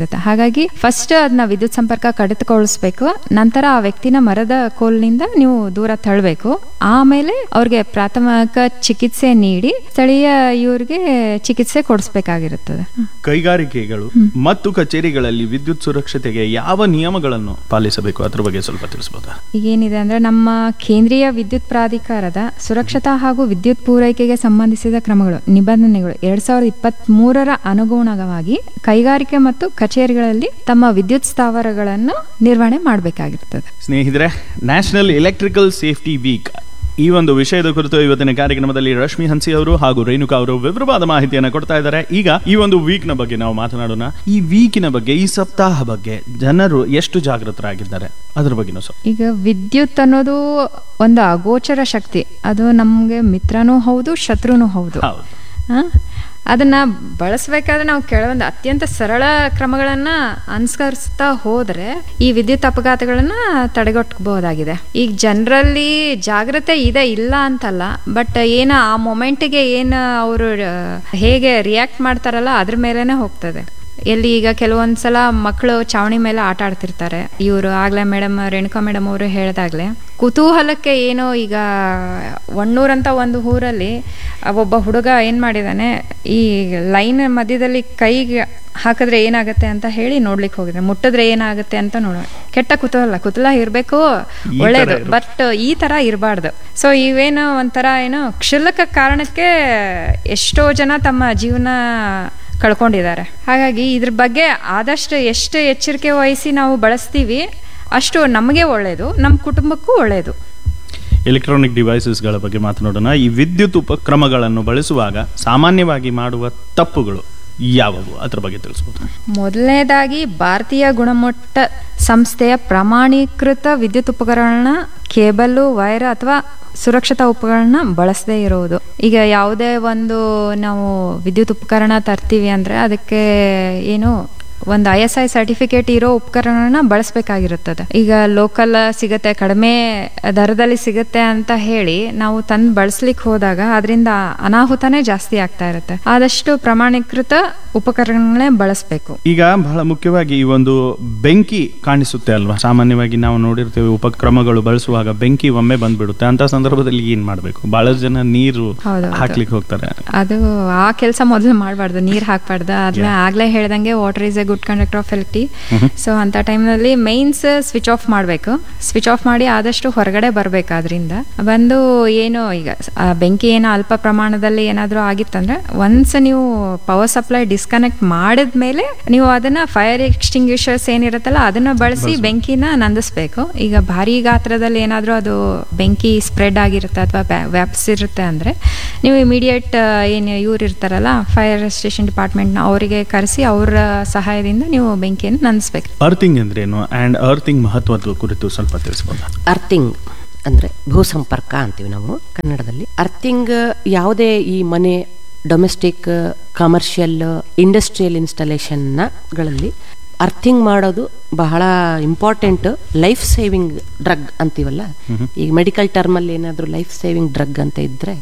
ಇರುತ್ತೆ ಹಾಗಾಗಿ ಫಸ್ಟ್ ಅದನ್ನ ವಿದ್ಯುತ್ ಸಂಪರ್ಕ ಕಡಿತಗೊಳಿಸ್ಬೇಕು ನಂತರ ಆ ವ್ಯಕ್ತಿನ ಮರದ ಕೋಲ್ನಿಂದ ನೀವು ದೂರ ತಳ್ಳಬೇಕು ಆಮೇಲೆ ಅವ್ರಿಗೆ ಪ್ರಾಥಮಿಕ ಚಿಕಿತ್ಸೆ ನೀಡಿ ಸ್ಥಳೀಯ ಇವ್ರಿಗೆ ಚಿಕಿತ್ಸೆ ಕೊಡಿಸ್ಬೇಕಾಗಿರುತ್ತದೆ ಕೈಗಾರಿಕೆಗಳು ಮತ್ತು ಕಚೇರಿಗಳಲ್ಲಿ ವಿದ್ಯುತ್ ಸುರಕ್ಷತೆಗೆ ಯಾವ ನಿಯಮಗಳನ್ನು ಪಾಲಿಸಬೇಕು ಅದ್ರ ಬಗ್ಗೆ ಸ್ವಲ್ಪ ತಿಳಿಸಬಹುದಾ ಈಗೇನಿದೆ ಅಂದ್ರೆ ನಮ್ಮ ಕೇಂದ್ರೀಯ ವಿದ್ಯುತ್ ಪ್ರಾಧಿಕಾರದ ಸುರಕ್ಷತಾ ಹಾಗೂ ವಿದ್ಯುತ್ ಪೂರೈಕೆಗೆ ಸಂಬಂಧಿಸಿದ ಕ್ರಮಗಳು ನಿಬಂಧನೆಗಳು ಎರಡ್ ಸಾವಿರದ ಇಪ್ಪತ್ತ್ ಮೂರರ ಅನುಗುಣವಾಗಿ ಕೈಗಾರಿಕೆ ಮತ್ತು ಕಚೇರಿಗಳಲ್ಲಿ ತಮ್ಮ ವಿದ್ಯುತ್ ಸ್ಥಾವರಗಳನ್ನು ನಿರ್ವಹಣೆ ಮಾಡಬೇಕಾಗಿರ್ತದೆ ಸ್ನೇಹಿತರೆ ನ್ಯಾಷನಲ್ ಎಲೆಕ್ಟ್ರಿಕಲ್ ಸೇಫ್ಟಿ ವೀಕ್ ಈ ಒಂದು ವಿಷಯದ ಕುರಿತು ಇವತ್ತಿನ ಕಾರ್ಯಕ್ರಮದಲ್ಲಿ ರಶ್ಮಿ ಹನ್ಸಿ ಅವರು ಹಾಗೂ ರೇಣುಕಾ ಅವರು ವಿವರವಾದ ಮಾಹಿತಿಯನ್ನು ಕೊಡ್ತಾ ಇದ್ದಾರೆ ಈಗ ಈ ಒಂದು ವೀಕ್ ನ ಬಗ್ಗೆ ನಾವು ಮಾತನಾಡೋಣ ಈ ವೀಕಿನ ಬಗ್ಗೆ ಈ ಸಪ್ತಾಹ ಬಗ್ಗೆ ಜನರು ಎಷ್ಟು ಜಾಗೃತರಾಗಿದ್ದಾರೆ ಅದ್ರ ಬಗ್ಗೆನೂ ಸ್ವಲ್ಪ ಈಗ ವಿದ್ಯುತ್ ಅನ್ನೋದು ಒಂದು ಅಗೋಚರ ಶಕ್ತಿ ಅದು ನಮಗೆ ಮಿತ್ರನೂ ಹೌದು ಶತ್ರುನೂ ಹೌದು ಹೌದು ಆ? ಅದನ್ನ ಬಳಸಬೇಕಾದ್ರೆ ನಾವು ಕೆಲವೊಂದು ಅತ್ಯಂತ ಸರಳ ಕ್ರಮಗಳನ್ನ ಅನುಸರಿಸ್ತಾ ಹೋದ್ರೆ ಈ ವಿದ್ಯುತ್ ಅಪಘಾತಗಳನ್ನ ತಡೆಗಟ್ಟಬಹುದಾಗಿದೆ ಈಗ ಜನರಲ್ಲಿ ಜಾಗ್ರತೆ ಇದೆ ಇಲ್ಲ ಅಂತಲ್ಲ ಬಟ್ ಏನ ಆ ಮೊಮೆಂಟಿಗೆ ಏನು ಅವರು ಹೇಗೆ ರಿಯಾಕ್ಟ್ ಮಾಡ್ತಾರಲ್ಲ ಅದ್ರ ಮೇಲೆನೆ ಹೋಗ್ತದೆ ಎಲ್ಲಿ ಈಗ ಕೆಲವೊಂದ್ಸಲ ಮಕ್ಕಳು ಚಾವಣಿ ಮೇಲೆ ಆಟ ಆಡ್ತಿರ್ತಾರೆ ಇವರು ಆಗ್ಲೇ ಮೇಡಮ್ ರೇಣುಕಾ ಮೇಡಮ್ ಅವರು ಹೇಳ್ದಾಗ್ಲೆ ಕುತೂಹಲಕ್ಕೆ ಏನೋ ಈಗ ಒಣ್ಣೂರ್ ಅಂತ ಒಂದು ಊರಲ್ಲಿ ಒಬ್ಬ ಹುಡುಗ ಏನ್ ಮಾಡಿದಾನೆ ಈ ಲೈನ್ ಮಧ್ಯದಲ್ಲಿ ಕೈಗೆ ಹಾಕಿದ್ರೆ ಏನಾಗುತ್ತೆ ಅಂತ ಹೇಳಿ ನೋಡ್ಲಿಕ್ಕೆ ಹೋಗಿದ್ರೆ ಮುಟ್ಟಿದ್ರೆ ಏನಾಗುತ್ತೆ ಅಂತ ನೋಡ ಕೆಟ್ಟ ಕುತೂಹಲ ಕುತೂಹಲ ಇರ್ಬೇಕು ಈ ತರ ಒಳ್ಳೇದು ಇರ್ಬೇಕು. ಬಟ್ ಈ ತರ ಇರಬಾರ್ದು ಸೊ ಇವೇನೋ ಒಂಥರ ಏನೋ ಕ್ಷುಲ್ಲಕ ಕಾರಣಕ್ಕೆ ಎಷ್ಟೋ ಜನ ತಮ್ಮ ಜೀವನ ಕಳ್ಕೊಂಡಿದ್ದಾರೆ ಹಾಗಾಗಿ ಇದ್ರ ಬಗ್ಗೆ ಆದಷ್ಟು ಎಷ್ಟು ಎಚ್ಚರಿಕೆ ವಹಿಸಿ ನಾವು ಬಳಸ್ತೀವಿ ಅಷ್ಟು ನಮಗೆ ಒಳ್ಳೆಯದು ನಮ್ಮ ಕುಟುಂಬಕ್ಕೂ ಒಳ್ಳೆಯದು ಎಲೆಕ್ಟ್ರಾನಿಕ್ ಡಿವೈಸಸ್ಗಳ ಬಗ್ಗೆ ಮಾತನಾಡೋಣ ಈ ವಿದ್ಯುತ್ ಉಪಕ್ರಮಗಳನ್ನು ಬಳಸುವಾಗ ಸಾಮಾನ್ಯವಾಗಿ ಮಾಡುವ ತಪ್ಪುಗಳು ಯಾವುವು ಅದ್ರ ಬಗ್ಗೆ ತಿಳಿಸ್ಬೋದು ಮೊದಲನೇದಾಗಿ ಭಾರತೀಯ ಗುಣಮಟ್ಟ ಸಂಸ್ಥೆಯ ಪ್ರಮಾಣೀಕೃತ ವಿದ್ಯುತ್ ಉಪಕರಣ ಕೇಬಲ್ಲು ವೈರ್ ಅಥವಾ ಸುರಕ್ಷತಾ ಉಪಕರಣ ಬಳಸದೇ ಇರುವುದು ಈಗ ಯಾವುದೇ ಒಂದು ನಾವು ವಿದ್ಯುತ್ ಉಪಕರಣ ತರ್ತೀವಿ ಅಂದ್ರೆ ಅದಕ್ಕೆ ಏನು ಒಂದು ಐ ಎಸ್ ಐ ಸರ್ಟಿಫಿಕೇಟ್ ಇರೋ ಉಪಕರಣನ ಬಳಸಬೇಕಾಗಿರುತ್ತದೆ ಈಗ ಲೋಕಲ್ ಸಿಗತ್ತೆ ಕಡಿಮೆ ದರದಲ್ಲಿ ಸಿಗತ್ತೆ ಅಂತ ಹೇಳಿ ನಾವು ತಂದು ಬಳಸ್ಲಿಕ್ಕೆ ಹೋದಾಗ ಅದರಿಂದ ಅನಾಹುತನೇ ಜಾಸ್ತಿ ಆಗ್ತಾ ಇರುತ್ತೆ ಆದಷ್ಟು ಪ್ರಮಾಣೀಕೃತ ಉಪಕರಣಗಳೇ ಬಳಸಬೇಕು ಈಗ ಬಹಳ ಮುಖ್ಯವಾಗಿ ಈ ಒಂದು ಬೆಂಕಿ ಕಾಣಿಸುತ್ತೆ ಅಲ್ವಾ ಸಾಮಾನ್ಯವಾಗಿ ನಾವು ನೋಡಿರ್ತೇವೆ ಉಪಕ್ರಮಗಳು ಬಳಸುವಾಗ ಬೆಂಕಿ ಒಮ್ಮೆ ಬಂದ್ಬಿಡುತ್ತೆ ಅಂತ ಸಂದರ್ಭದಲ್ಲಿ ಏನ್ ಮಾಡ್ಬೇಕು ಬಹಳಷ್ಟು ಜನ ನೀರು ಹೌದು, ಹೌದು. ಹಾಕ್ಲಿಕ್ಕೆ ಹೋಗ್ತಾರೆ ಅದು ಆ ಕೆಲಸ ಮೊದಲು ಮಾಡಬಾರ್ದು ನೀರು ಹಾಕ್ಬಾರ್ದು ಅದ್ನ ಆಗ್ಲೇ ಹೇಳ್ದಂಗೆ water is a good conductor of electricity so ಅಂತ ಟೈಮ್ನಲ್ಲಿ ಮೈನ್ಸ್ ಸ್ವಿಚ್ ಆಫ್ ಮಾಡಬೇಕು ಸ್ವಿಚ್ ಆಫ್ ಮಾಡಿ ಆದಷ್ಟು ಹೊರಗಡೆ ಬರಬೇಕು ಅದರಿಂದ ಬಂದು ಏನು ಈಗ ಆ ಬೆಂಕಿ ಏನೋ ಅಲ್ಪ ಪ್ರಮಾಣದಲ್ಲಿ ಏನಾದರೂ ಆಗಿತ್ತಂದ್ರೆ ಒನ್ಸ್ ನೀವು ಪವರ್ ಸಪ್ಲೈ ಡಿಸ್ಕನೆಕ್ಟ್ ಮಾಡಿದ್ಮೇಲೆ ನೀವು ಅದನ್ನ ಫೈರ್ ಎಕ್ಸ್ಟಿಂಗ್ವಿಷರ್ಸ್ ಏನಿರುತ್ತಲ್ಲ ಅದನ್ನ ಬಳಸಿ ಬೆಂಕಿನ ನಂದಿಸ್ಬೇಕು ಈಗ ಭಾರಿ ಗಾತ್ರದಲ್ಲಿ ಏನಾದರೂ ಅದು ಬೆಂಕಿ ಸ್ಪ್ರೆಡ್ ಆಗಿರುತ್ತೆ ಅಥವಾ ವ್ಯಾಪಿಸಿರುತ್ತೆ ಅಂದ್ರೆ ನೀವು ಇಮಿಡಿಯೇಟ್ ಏನು ಇವ್ರು ಇರ್ತಾರಲ್ಲ ಫೈರ್ ಸ್ಟೇಷನ್ ಡಿಪಾರ್ಟ್ಮೆಂಟ್ನ ಅವರಿಗೆ ಕರೆಸಿ ಅವರ ಸಹಾಯದಿಂದ ನೀವು ಬೆಂಕಿಯನ್ನು ನಂದಿಸ್ಬೇಕು ಅರ್ಥಿಂಗ್ ಅಂದ್ರೇನು ಅಂಡ್ ಅರ್ಥಿಂಗ್ ಮಹತ್ವದ ಕುರಿತು ಸ್ವಲ್ಪ ತಿಳಿಸ್ಬೋದಾ ಅರ್ಥಿಂಗ್ ಅಂದ್ರೆ ಭೂ ಸಂಪರ್ಕ ಅಂತೀವಿ ನಾವು ಕನ್ನಡದಲ್ಲಿ ಅರ್ಥಿಂಗ್ ಯಾವುದೇ ಈ ಮನೆ ಡೊಮೆಸ್ಟಿಕ್ ಕಮರ್ಷಿಯಲ್ ಇಂಡಸ್ಟ್ರಿಯಲ್ ಇನ್ಸ್ಟಾಲೇಷನ್ಗಳಲ್ಲಿ ಅರ್ಥಿಂಗ್ ಮಾಡೋದು ಬಹಳ ಇಂಪಾರ್ಟೆಂಟ್ ಲೈಫ್ ಸೇವಿಂಗ್ ಡ್ರಗ್ ಅಂತೀವಲ್ಲ ಈಗ ಮೆಡಿಕಲ್ ಟರ್ಮಲ್ಲಿ ಏನಾದರೂ ಲೈಫ್ ಸೇವಿಂಗ್ ಡ್ರಗ್ ಅಂತ ಇದ್ರೆ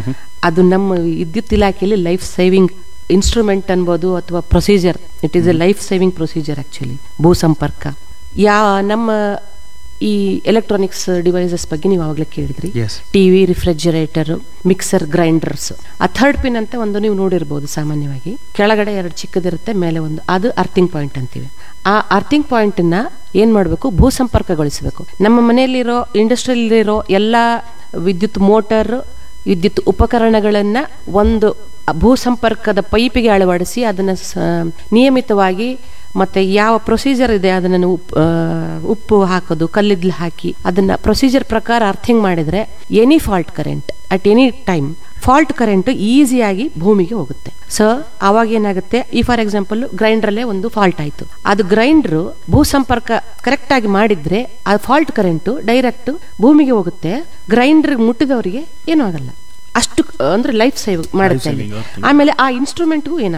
ಅದು ನಮ್ಮ ವಿದ್ಯುತ್ ಇಲಾಖೆಯಲ್ಲಿ ಲೈಫ್ ಸೇವಿಂಗ್ ಇನ್ಸ್ಟ್ರೂಮೆಂಟ್ ಅನ್ಬೋದು ಅಥವಾ procedure it is a life saving procedure actually ಭೂ ಸಂಪರ್ಕ ಯಾ ನಮ್ಮ ಈ ಎಲೆಕ್ಟ್ರಾನಿಕ್ಸ್ ಡಿವೈಸಸ್ ಬಗ್ಗೆ ನೀವು ಆವಾಗಲೇ ಕೇಳಿದ್ರಿ Yes. TV refrigerator mixer grinders ಆ ಥರ್ಡ್ ಪಿನ್ ಅಂತ ಒಂದು ನೀವು ನೋಡಿರ್ಬೋದು ಸಾಮಾನ್ಯವಾಗಿ ಕೆಳಗಡೆ ಎರಡು ಚಿಕ್ಕದಿರುತ್ತೆ ಮೇಲೆ ಒಂದು ಅದು ಅರ್ಥಿಂಗ್ ಪಾಯಿಂಟ್ ಅಂತೀವಿ ಆ ಅರ್ಥಿಂಗ್ ಪಾಯಿಂಟನ್ನ ಏನ್ ಮಾಡಬೇಕು ಭೂ ಸಂಪರ್ಕಗೊಳಿಸಬೇಕು ನಮ್ಮ ಮನೆಯಲ್ಲಿರೋ ಇಂಡಸ್ಟ್ರಿಯಲ್ಲಿರೋ ಎಲ್ಲ ವಿದ್ಯುತ್ ಮೋಟರ್ ವಿದ್ಯುತ್ ಉಪಕರಣಗಳನ್ನ ಒಂದು ಭೂ ಸಂಪರ್ಕದ ಪೈಪಿಗೆ ಅಳವಡಿಸಿ ಅದನ್ನ ಸ- ನಿಯಮಿತವಾಗಿ ಮತ್ತೆ ಯಾವ ಪ್ರೊಸೀಜರ್ ಇದೆ ಅದನ್ನ ಉಪ್- ಆ, ಉಪ್ಪು ಹಾಕೋದು ಕಲ್ಲಿದ್ಲು ಹಾಕಿ ಅದನ್ನ ಪ್ರೊಸೀಜರ್ ಪ್ರಕಾರ ಅರ್ಥಿಂಗ್ ಮಾಡಿದ್ರೆ any fault current at any time fault current ಈಸಿಯಾಗಿ ಭೂಮಿಗೆ ಹೋಗುತ್ತೆ ಸೊ ಅವಾಗ ಏನಾಗುತ್ತೆ ಈ ಫಾರ್ ಎಕ್ಸಾಂಪಲ್ ಗ್ರೈಂಡ್ರಲ್ಲೇ ಒಂದು ಫಾಲ್ಟ್ ಆಯ್ತು ಅದು ಗ್ರೈಂಡರ್ ಭೂ ಸಂಪರ್ಕ ಕರೆಕ್ಟ್ ಆಗಿ ಮಾಡಿದ್ರೆ ಆ ಫಾಲ್ಟ್ ಕರೆಂಟ್ ಡೈರೆಕ್ಟ್ ಭೂಮಿಗೆ ಹೋಗುತ್ತೆ ಗ್ರೈಂಡರ್ ಮುಟ್ಟಿದವರಿಗೆ ಏನೂ ಆಗಲ್ಲ ಅಷ್ಟು ಅಂದ್ರೆ ಲೈಫ್ ಸೇವ್ ಮಾಡುತ್ತೆ ಅಲ್ಲಿ. saving, okay. ಆಮೇಲೆ ಆ ಇನ್ಸ್ಟ್ರೂಮೆಂಟ್ಗೂ ಏನಾಗಲ್ಲ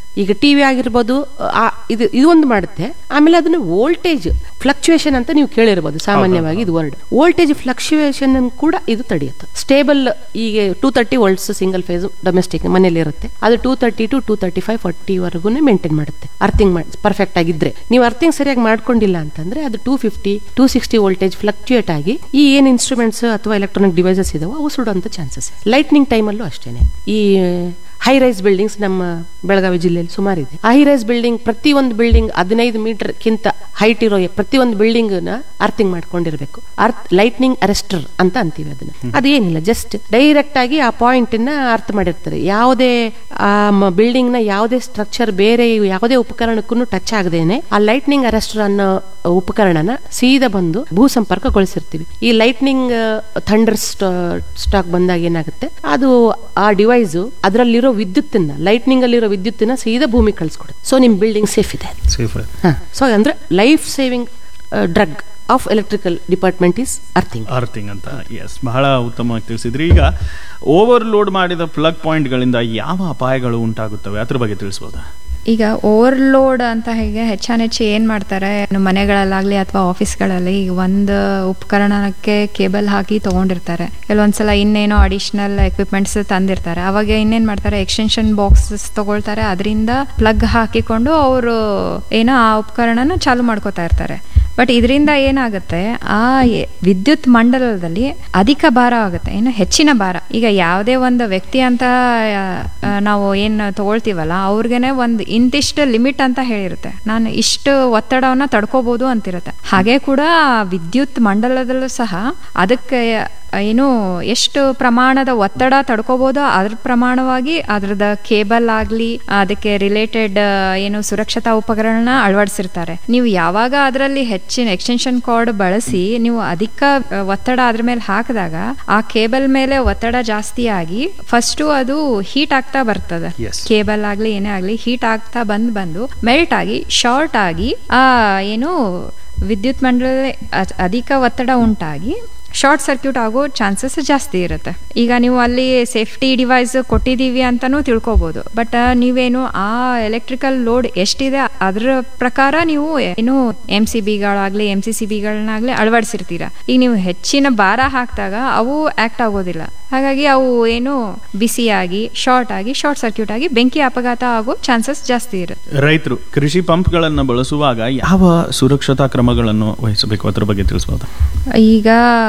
ಈಗ ಟಿವಿ ಆಗಿರ್ಬೋದು ಆ, ಇದು ಇದು ಒಂದು ಮಾಡುತ್ತೆ ಆಮೇಲೆ ಅದನ್ನ ವೋಲ್ಟೇಜ್ ಫ್ಲಕ್ಚುಯೇಷನ್ ಅಂತ ನೀವು ಕೇಳಿರ್ಬೋದು ಸಾಮಾನ್ಯವಾಗಿ ಇದು ವರ್ಡ್ ವೋಲ್ಟೇಜ್ ಫ್ಲಕ್ಚುಯೇಷನ್ ಕೂಡ ಇದು ತಡೆಯುತ್ತೆ ಸ್ಟೇಬಲ್ ಈಗ two thirty volts single phase domestic ಮನೇಲಿ ಇರುತ್ತೆ ಅದು two thirty to two thirty five forty ವರೆಗೂ ಮೇಂಟೈನ್ ಮಾಡುತ್ತೆ ಅರ್ಥಿಂಗ್ ಮಾಡಿ ಪರ್ಫೆಕ್ಟ್ ಆಗಿದ್ರೆ ನೀವು ಅರ್ಥಿಂಗ್ ಸರಿಯಾಗಿ ಮಾಡ್ಕೊಂಡಿಲ್ಲ ಅಂತಂದ್ರೆ ಅದು two fifty two sixty voltage fluctuate ಆಗಿ ಈ ಏನ್ ಇನ್ಸ್ಟ್ರೂಮೆಂಟ್ಸ್ ಅಥವಾ ಎಲೆಕ್ಟ್ರಾನಿಕ್ ಡಿವೈಸಸ್ ಇದಾವೋ ಅವು ಸುಡುವಂತ ಚಾನ್ಸಸ್ ಲೈಟ್ನಿಂಗ್ ಟೈಮಲ್ಲೂ ಅಷ್ಟೇನೆ ಈ ಹೈ ರೈಸ್ ಬಿಲ್ಡಿಂಗ್ಸ್ ನಮ್ಮ ಬೆಳಗಾವಿ ಜಿಲ್ಲೆಯಲ್ಲಿ ಸುಮಾರು ಇದೆ ಹೈ ರೈಸ್ ಬಿಲ್ಡಿಂಗ್ ಪ್ರತಿ ಒಂದು ಬಿಲ್ಡಿಂಗ್ ಹದಿನೈದು ಮೀಟರ್ ಕಿಂತ ಹೈಟ್ ಇರೋ ಪ್ರತಿ ಒಂದು ಬಿಲ್ಡಿಂಗ್ ನ ಅರ್ಥಿಂಗ್ ಮಾಡ್ಕೊಂಡಿರ್ಬೇಕು ಅರ್ತ್ ಲೈಟ್ನಿಂಗ್ ಅರೆಸ್ಟರ್ ಅಂತ ಅಂತೀವಿ ಅದನ್ನ ಅದೇನಿಲ್ಲ ಜಸ್ಟ್ ಡೈರೆಕ್ಟ್ ಆಗಿ ಆ ಪಾಯಿಂಟ್ ನ ಅರ್ಥ ಮಾಡಿರ್ತಾರೆ ಯಾವುದೇ ಆ ಬಿಲ್ಡಿಂಗ್ ನ ಯಾವುದೇ ಸ್ಟ್ರಕ್ಚರ್ ಬೇರೆ ಯಾವುದೇ ಉಪಕರಣಕ್ಕೂ ಟಚ್ ಆಗದೇನೆ ಆ ಲೈಟ್ನಿಂಗ್ ಅರೆಸ್ಟರ್ ಅನ್ನೋ ಉಪಕರಣನ ಸೀದಾ ಬಂದು ಭೂ ಸಂಪರ್ಕಗೊಳಿಸಿರ್ತೀವಿ ಈ ಲೈಟ್ನಿಂಗ್ ಥಂಡರ್ ಸ್ಟಾಕ್ ಬಂದಾಗ ಏನಾಗುತ್ತೆ ಅದು ಆ ಡಿವೈಸ್ ಅದರಲ್ಲಿರೋ ವಿದ್ಯುತ್ತನ್ನ ಲೈಟ್ನಿಂಗ್ ಅಲ್ಲಿರೋ ವಿದ್ಯುತ್ತನ್ನ ಸೀದಾ ಭೂಮಿ ಕಳಿಸ್ಕೊಡುತ್ತೆ ಸೊ ನಿಮ್ ಬಿಲ್ಡಿಂಗ್ ಸೇಫ್ ಇದೆ ಸೇಫ್ ಸೊ ಅಂದ್ರೆ life saving drug of electrical department is earthing earthing ಅಂತ ಎಸ್ ಬಹಳ ಉತ್ತಮವಾಗಿ ತಿಳಿಸಿದ್ರಿ ಈಗ ಓವರ್ಲೋಡ್ ಮಾಡಿದ ಪ್ಲಗ್ ಪಾಯಿಂಟ್ಗಳಿಂದ ಯಾವ ಅಪಾಯಗಳು ಉಂಟಾಗುತ್ತವೆ ಅದ್ರ ಬಗ್ಗೆ ತಿಳಿಸ್ಬೋದಾ ಈಗ ಓವರ್ಲೋಡ್ ಅಂತ ಹೇಗೆ ಹೆಚ್ಚಾನೆಚ್ಚು ಏನು ಮಾಡ್ತಾರೆ ಏನು ಮನೆಗಳಲ್ಲಾಗಲಿ ಅಥವಾ ಆಫೀಸ್ಗಳಲ್ಲಿ ಈಗ ಒಂದು ಉಪಕರಣಕ್ಕೆ ಕೇಬಲ್ ಹಾಕಿ ತೊಗೊಂಡಿರ್ತಾರೆ ಕೆಲವೊಂದ್ಸಲ ಇನ್ನೇನೋ ಅಡಿಷ್ನಲ್ ಎಕ್ವಿಪ್ಮೆಂಟ್ಸ್ ತಂದಿರ್ತಾರೆ ಅವಾಗ ಇನ್ನೇನು ಮಾಡ್ತಾರೆ ಎಕ್ಸ್ಟೆನ್ಷನ್ ಬಾಕ್ಸಸ್ ತಗೊಳ್ತಾರೆ ಅದರಿಂದ ಪ್ಲಗ್ ಹಾಕಿಕೊಂಡು ಅವರು ಏನೋ ಆ ಉಪಕರಣನ ಚಾಲು ಮಾಡ್ಕೋತಾ ಇರ್ತಾರೆ ಬಟ್ ಇದರಿಂದ ಏನಾಗುತ್ತೆ ಆ ಎ- ವಿದ್ಯುತ್ ಮಂಡಲದಲ್ಲಿ ಅಧಿಕ ಭಾರ ಆಗುತ್ತೆ ಏನು ಹೆಚ್ಚಿನ ಭಾರ ಈಗ ಯಾವುದೇ ಒಂದು ವ್ಯಕ್ತಿ ಅಂತ ಆ, ಆ, ನಾವು ಏನು ತಗೊಳ್ತೀವಲ್ಲ ಅವ್ರಿಗೆನೆ ಒಂದು ಇಂತಿಷ್ಟು ಲಿಮಿಟ್ ಅಂತ ಹೇಳಿರುತ್ತೆ ನಾನು ಇಷ್ಟು ಒತ್ತಡವನ್ನ ತಡ್ಕೋಬಹುದು ಅಂತಿರುತ್ತೆ ಹಾಗೆ ಕೂಡ ವಿದ್ಯುತ್ ಮಂಡಲದಲ್ಲೂ ಸಹ ಅದಕ್ಕೆ ಏನು ಎಷ್ಟು ಪ್ರಮಾಣದ ಒತ್ತಡ ತಡ್ಕೋಬಹುದು ಅದ್ರ ಪ್ರಮಾಣವಾಗಿ ಅದ್ರದ ಕೇಬಲ್ ಆಗ್ಲಿ ಅದಕ್ಕೆ ರಿಲೇಟೆಡ್ ಏನು ಸುರಕ್ಷತಾ ಉಪಕರಣ ಅಳವಡಿಸಿರ್ತಾರೆ ನೀವು ಯಾವಾಗ ಅದರಲ್ಲಿ ಹೆಚ್ಚಿನ ಎಕ್ಸ್ಟೆನ್ಷನ್ ಕಾರ್ಡ್ ಬಳಸಿ ನೀವು ಅಧಿಕ ಆ, ಒತ್ತಡ ಅದ್ರ ಮೇಲೆ ಹಾಕಿದಾಗ ಆ ಕೇಬಲ್ ಮೇಲೆ ಒತ್ತಡ ಜಾಸ್ತಿ ಆಗಿ ಫಸ್ಟು ಅದು ಹೀಟ್ ಆಗ್ತಾ ಬರ್ತದೆ Yes. ಕೇಬಲ್ ಆಗ್ಲಿ ಏನೇ ಆಗ್ಲಿ ಹೀಟ್ ಆಗ್ತಾ ಬಂದ್ ಬಂದು ಮೆಲ್ಟ್ ಆಗಿ ಶಾರ್ಟ್ ಆಗಿ ಆ ಏನು ವಿದ್ಯುತ್ ಮಂಡಲದಲ್ಲಿ ಅ- ಅಧಿಕ ಒತ್ತಡ ಉಂಟಾಗಿ ಶಾರ್ಟ್ ಸರ್ಕ್ಯೂಟ್ ಆಗೋ ಚಾನ್ಸಸ್ ಜಾಸ್ತಿ ಇರುತ್ತೆ ಈಗ ನೀವು ಅಲ್ಲಿ ಸೇಫ್ಟಿ ಡಿವೈಸ್ ಕೊಟ್ಟಿದ್ದೀವಿ ಅಂತಾನೂ ತಿಳ್ಕೊಬೋದು ಬಟ್ ನೀವೇನು ಆ ಎಲೆಕ್ಟ್ರಿಕಲ್ ಲೋಡ್ ಎಷ್ಟಿದೆ ಅದ್ರ ಪ್ರಕಾರ ನೀವು ಏನು ಎಂ ಸಿ ಬಿಗಳಾಗ್ಲಿ ಎಂ ಸಿ ಸಿ ಬಿಗಳನ್ನಾಗ್ಲಿ ಅಳವಡಿಸಿರ್ತೀರ ಈಗ ನೀವು ಹೆಚ್ಚಿನ ಭಾರ ಹಾಕಿದಾಗ ಅವು ಆಕ್ಟ್ ಆಗೋದಿಲ್ಲ ಹಾಗಾಗಿ ಅವು ಏನು ಬಿಸಿಯಾಗಿ ಶಾರ್ಟ್ ಆಗಿ ಶಾರ್ಟ್ ಸರ್ಕ್ಯೂಟ್ ಆಗಿ ಬೆಂಕಿ ಅಪಘಾತ ಆಗೋ ಚಾನ್ಸಸ್ ಜಾಸ್ತಿ ಇರುತ್ತೆ ರೈತರು ಕೃಷಿ ಪಂಪ್ಗಳನ್ನು ಬಳಸುವಾಗ ಯಾವ ಸುರಕ್ಷತಾ ಕ್ರಮಗಳನ್ನು ವಹಿಸಬೇಕು ಅದ್ರ ಬಗ್ಗೆ ತಿಳಿಸ್ಬೋದಾ ಈಗ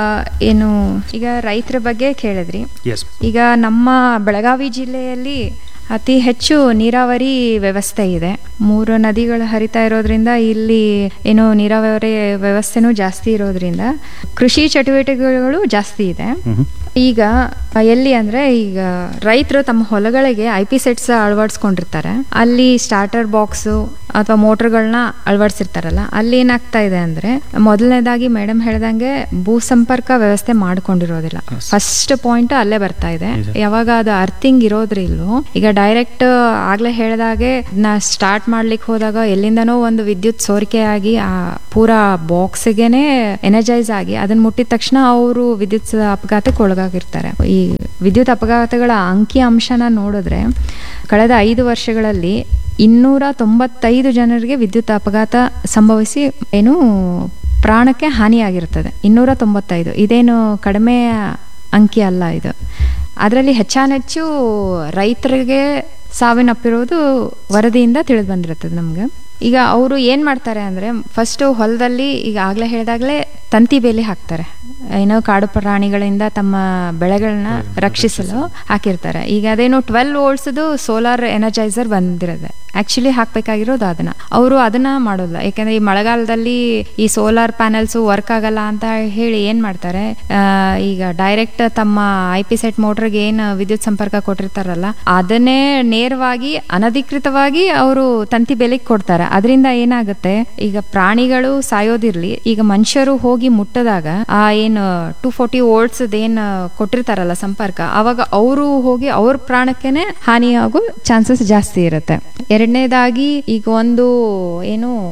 ಏನು ಈಗ ರೈತರ ಬಗ್ಗೆ ಕೇಳಿದ್ರಿ ಎಸ್ ಈಗ ನಮ್ಮ ಬೆಳಗಾವಿ ಜಿಲ್ಲೆಯಲ್ಲಿ ಅತಿ ಹೆಚ್ಚು ನೀರಾವರಿ ವ್ಯವಸ್ಥೆ ಇದೆ ಮೂರು ನದಿಗಳು ಹರಿತಾ ಇರೋದ್ರಿಂದ ಇಲ್ಲಿ ಏನು ನೀರಾವರಿ ವ್ಯವಸ್ಥೆನೂ ಜಾಸ್ತಿ ಇರೋದ್ರಿಂದ ಕೃಷಿ ಚಟುವಟಿಕೆಗಳು ಜಾಸ್ತಿ ಇದೆ ಈಗ ಎಲ್ಲಿ ಅಂದ್ರೆ ಈಗ ರೈತರು ತಮ್ಮ ಹೊಲಗಳಿಗೆ ಐ ಪಿ ಸೆಟ್ಸ್ ಅಳವಡಿಸ್ಕೊಂಡಿರ್ತಾರೆ ಅಲ್ಲಿ ಸ್ಟಾರ್ಟರ್ ಬಾಕ್ಸು ಅಥವಾ ಮೋಟರ್ಗಳನ್ನ ಅಳವಡಿಸಿರ್ತಾರಲ್ಲ ಅಲ್ಲಿ ಏನಾಗ್ತಾ ಇದೆ ಅಂದ್ರೆ ಮೊದಲನೇದಾಗಿ ಮೇಡಮ್ ಹೇಳ್ದಂಗೆ ಭೂ ಸಂಪರ್ಕ ವ್ಯವಸ್ಥೆ ಮಾಡ್ಕೊಂಡಿರೋದಿಲ್ಲ ಫಸ್ಟ್ ಪಾಯಿಂಟ್ ಅಲ್ಲೇ ಬರ್ತಾ ಇದೆ ಯಾವಾಗ ಅದು ಅರ್ಥಿಂಗ್ ಇರೋದ್ರಿಲ್ಲೂ ಈಗ ಡೈರೆಕ್ಟ್ ಆಗ್ಲೇ ಹೇಳ್ದಾಗೆ ನಾ ಸ್ಟಾರ್ಟ್ ಮಾಡ್ಲಿಕ್ಕೆ ಹೋದಾಗ ಎಲ್ಲಿಂದನೋ ಒಂದು ವಿದ್ಯುತ್ ಸೋರಿಕೆ ಆಗಿ ಆ ಪೂರಾ ಬಾಕ್ಸ್ಗೆನೆ ಎನರ್ಜೈಸ್ ಆಗಿ ಅದನ್ನ ಮುಟ್ಟಿದ ತಕ್ಷಣ ಅವರು ವಿದ್ಯುತ್ ಅಪಘಾತಕ್ಕೆ ಒಳಗಾಗಿರ್ತಾರೆ ಈ ವಿದ್ಯುತ್ ಅಪಘಾತಗಳ ಅಂಕಿ ಅಂಶನ ನೋಡಿದ್ರೆ ಕಳೆದ ಐದು ವರ್ಷಗಳಲ್ಲಿ ಇನ್ನೂರ ತೊಂಬತ್ತೈದು ಜನರಿಗೆ ವಿದ್ಯುತ್ ಅಪಘಾತ ಸಂಭವಿಸಿ ಏನು ಪ್ರಾಣಕ್ಕೆ ಹಾನಿಯಾಗಿರ್ತದೆ ಇನ್ನೂರ ತೊಂಬತ್ತೈದು ಇದೇನು ಕಡಿಮೆ ಅಂಕಿ ಅಲ್ಲ ಇದು ಅದರಲ್ಲಿ ಹೆಚ್ಚಾನೆಚ್ಚು ರೈತರಿಗೆ ಸಾವಿನಪ್ಪಿರೋದು ವರದಿಯಿಂದ ತಿಳಿದು ಬಂದಿರ್ತದೆ ನಮ್ಗೆ ಈಗ ಅವರು ಏನು ಮಾಡ್ತಾರೆ ಅಂದರೆ ಫಸ್ಟು ಹೊಲದಲ್ಲಿ ಈಗ ಆಗಲೇ ಹೇಳಿದಾಗಲೇ ತಂತಿ ಬೇಲಿ ಹಾಕ್ತಾರೆ ಏನೋ ಕಾಡು ಪ್ರಾಣಿಗಳಿಂದ ತಮ್ಮ ಬೆಳೆಗಳನ್ನ ರಕ್ಷಿಸಲು ಹಾಕಿರ್ತಾರೆ ಈಗ ಅದೇನು ಟ್ವೆಲ್ ವೋಲ್ಟ್ಸ್ದು ಸೋಲಾರ್ ಎನರ್ಜೈಸರ್ ಬಂದಿರೋದೆ ಆಕ್ಚುಲಿ ಹಾಕ್ಬೇಕಾಗಿರೋದು ಅದನ್ನ ಅವರು ಅದನ್ನ ಮಾಡೋಲ್ಲ ಯಾಕಂದ್ರೆ ಈ ಮಳೆಗಾಲದಲ್ಲಿ ಈ ಸೋಲಾರ್ ಪ್ಯಾನೆಲ್ಸ್ ವರ್ಕ್ ಆಗಲ್ಲ ಅಂತ ಹೇಳಿ ಏನ್ ಮಾಡ್ತಾರೆ ಆ, ಈಗ ಡೈರೆಕ್ಟ್ ತಮ್ಮ ಐ ಪಿ ಸೆಟ್ ಮೋಟರ್ಗೆ ಏನು ವಿದ್ಯುತ್ ಸಂಪರ್ಕ ಕೊಟ್ಟಿರ್ತಾರಲ್ಲ ಅದನ್ನೇ ನೇರವಾಗಿ ಅನಧಿಕೃತವಾಗಿ ಅವರು ತಂತಿ ಬೆಲೆಗೆ ಕೊಡ್ತಾರೆ ಅದರಿಂದ ಏನಾಗುತ್ತೆ ಈಗ ಪ್ರಾಣಿಗಳು ಸಾಯೋದಿರ್ಲಿ ಈಗ ಮನುಷ್ಯರು ಹೋಗಿ ಮುಟ್ಟದಾಗ ಆ ಏನು ಟೂ ಫೋರ್ಟಿ ವೋಲ್ಟ್ಸ್ ಏನ್ ಕೊಟ್ಟಿರ್ತಾರಲ್ಲ ಸಂಪರ್ಕ ಅವಾಗ ಅವರು ಹೋಗಿ ಅವ್ರ ಪ್ರಾಣಕ್ಕೆನೆ ಹಾನಿಯಾಗೋ ಚಾನ್ಸಸ್ ಜಾಸ್ತಿ ಇರುತ್ತೆ ಎರಡನೇದಾಗಿ ಈಗ ಒಂದು ಏನು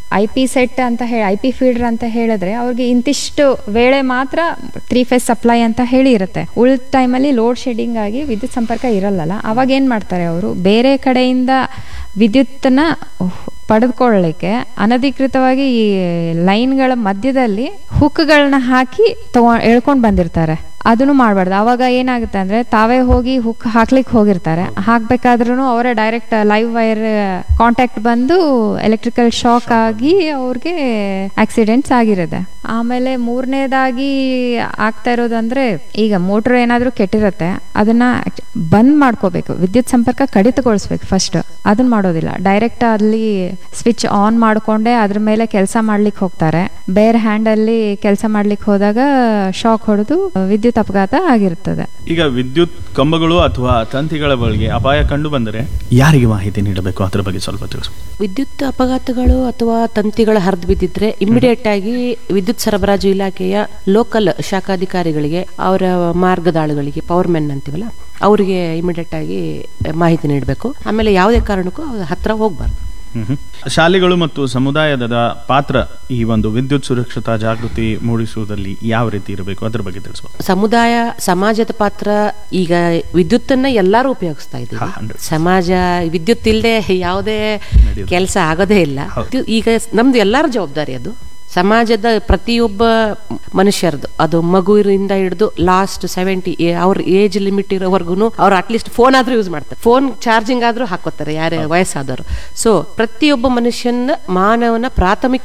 ಐ ಪಿ ಸೆಟ್ ಅಂತ ಹೇಳಿ ಐ ಪಿ ಫೀಡರ್ ಅಂತ ಹೇಳಿದ್ರೆ ಅವ್ರಿಗೆ ಇಂತಿಷ್ಟು ವೇಳೆ ಮಾತ್ರ ತ್ರೀ ಫೇಸ್ ಸಪ್ಲೈ ಅಂತ ಹೇಳಿ ಇರುತ್ತೆ ಉಳಿದ ಟೈಮಲ್ಲಿ ಲೋಡ್ ಶೆಡ್ಡಿಂಗ್ ಆಗಿ ವಿದ್ಯುತ್ ಸಂಪರ್ಕ ಇರಲ್ಲಲ್ಲ ಅವಾಗ ಏನು ಮಾಡ್ತಾರೆ ಅವರು ಬೇರೆ ಕಡೆಯಿಂದ ವಿದ್ಯುತ್ತನ್ನ ಪಡೆದುಕೊಳ್ಳಲಿಕ್ಕೆ ಅನಧಿಕೃತವಾಗಿ ಈ ಲೈನ್ಗಳ ಮಧ್ಯದಲ್ಲಿ ಹುಕ್ಗಳನ್ನ ಹಾಕಿ ತಗೊ ಎಳ್ಕೊಂಡು ಬಂದಿರ್ತಾರೆ ಅದನ್ನು ಮಾಡಬಾರ್ದು ಅವಾಗ ಏನಾಗುತ್ತೆ ಅಂದ್ರೆ ತಾವೇ ಹೋಗಿ ಹುಕ್ ಹಾಕ್ಲಿಕ್ಕೆ ಹೋಗಿರ್ತಾರೆ ಹಾಕ್ಬೇಕಾದ್ರೂ ಅವರ ಡೈರೆಕ್ಟ್ ಲೈವ್ ವೈರ್ ಕಾಂಟ್ಯಾಕ್ಟ್ ಬಂದು ಎಲೆಕ್ಟ್ರಿಕಲ್ ಶಾಕ್ ಆಗಿ ಅವ್ರಿಗೆ ಆಕ್ಸಿಡೆಂಟ್ಸ್ ಆಗಿರುತ್ತೆ ಆಮೇಲೆ ಮೂರನೇದಾಗಿ ಆಗ್ತಾ ಇರೋದಂದ್ರೆ ಈಗ ಮೋಟರ್ ಏನಾದ್ರೂ ಕೆಟ್ಟಿರುತ್ತೆ ಅದನ್ನ act- ಬಂದ್ ಮಾಡ್ಕೋಬೇಕು ವಿದ್ಯುತ್ ಸಂಪರ್ಕ ಕಡಿತಗೊಳಿಸ್ಬೇಕು ಫಸ್ಟ್ ಅದನ್ನ ಮಾಡೋದಿಲ್ಲ ಡೈರೆಕ್ಟ್ ಅಲ್ಲಿ ಸ್ವಿಚ್ ಆನ್ ಮಾಡ್ಕೊಂಡೆ ಅದ್ರ ಮೇಲೆ ಕೆಲಸ ಮಾಡ್ಲಿಕ್ಕೆ ಹೋಗ್ತಾರೆ ಬೇರೆ ಹ್ಯಾಂಡ್ ಅಲ್ಲಿ ಕೆಲಸ ಮಾಡ್ಲಿಕ್ಕೆ ಹೋದಾಗ ಶಾಕ್ ಹೊಡೆದು ವಿದ್ಯುತ್ ಅಪಘಾತ ಆಗಿರ್ತದೆ ಈಗ ವಿದ್ಯುತ್ ಕಂಬಗಳು ಅಥವಾ ತಂತಿಗಳ ಬಳಿಗೆ ಅಪಾಯ ಕಂಡು ಬಂದರೆ ಯಾರಿಗೆ ಮಾಹಿತಿ ನೀಡಬೇಕು ಅದ್ರ ಬಗ್ಗೆ ಸ್ವಲ್ಪ ತಿಳಿಸು ವಿದ್ಯುತ್ ಅಪಘಾತಗಳು ಅಥವಾ ತಂತಿಗಳು ಹರಿದು ಬಿದ್ದಿದ್ರೆ ಇಮಿಡಿಯೇಟ್ ಆಗಿ ವಿದ್ಯುತ್ ಸರಬರಾಜು ಇಲಾಖೆಯ ಲೋಕಲ್ ಶಾಖಾಧಿಕಾರಿಗಳಿಗೆ ಅವರ ಮಾರ್ಗದಾಳುಗಳಿಗೆ ಪವರ್ ಮೆನ್ ಅಂತೀವಲ್ಲ ಅವರಿಗೆ ಇಮಿಡಿಯೇಟ್ ಆಗಿ ಮಾಹಿತಿ ನೀಡಬೇಕು ಆಮೇಲೆ ಯಾವುದೇ ಕಾರಣಕ್ಕೂ ಅವ್ರ ಹತ್ರ ಹೋಗ್ಬಾರ್ದು ಮ್ಹೂ. ಶಾಲೆಗಳು ಮತ್ತು ಸಮುದಾಯದ ಪಾತ್ರ ಈ ಒಂದು ವಿದ್ಯುತ್ ಸುರಕ್ಷತಾ ಜಾಗೃತಿ ಮೂಡಿಸುವುದರಲ್ಲಿ ಯಾವ ರೀತಿ ಇರಬೇಕು ಅದ್ರ ಬಗ್ಗೆ ತಿಳಿಸ್ಬೋದು ಸಮುದಾಯ ಸಮಾಜದ ಪಾತ್ರ ಈಗ ವಿದ್ಯುತ್ತನ್ನ ಎಲ್ಲರೂ ಉಪಯೋಗಿಸ್ತಾ ಹಾ, ಇದ್ದೀವಿ 100%. ಸಮಾಜ ವಿದ್ಯುತ್ ಇಲ್ಲದೆ ಯಾವುದೇ ಕೆಲಸ ಆಗೋದೇ ಇಲ್ಲ ಹೌದು. ಇದು ಈಗ ನಮ್ದು ಎಲ್ಲರ ಜವಾಬ್ದಾರಿ ಅದು ಸಮಾಜದ ಪ್ರತಿಯೊಬ್ಬ ಮನುಷ್ಯರದು ಅದು ಮಗುವಿನಿಂದ ಹಿಡಿದು ಲಾಸ್ಟ್ ಸೆವೆಂಟಿ ಅವ್ರ ಏಜ್ ಲಿಮಿಟ್ ಇರೋವರೆಗೂ ಅವ್ರು ಅಟ್ಲೀಸ್ಟ್ ಫೋನ್ ಆದ್ರೂ ಯೂಸ್ ಮಾಡ್ತಾರೆ ಫೋನ್ ಚಾರ್ಜಿಂಗ್ ಆದ್ರೂ ಹಾಕೋತಾರೆ ಯಾರೇ ವಯಸ್ಸಾದವರು ಸೊ ಪ್ರತಿಯೊಬ್ಬ ಮನುಷ್ಯನ ಮಾನವನ ಪ್ರಾಥಮಿಕ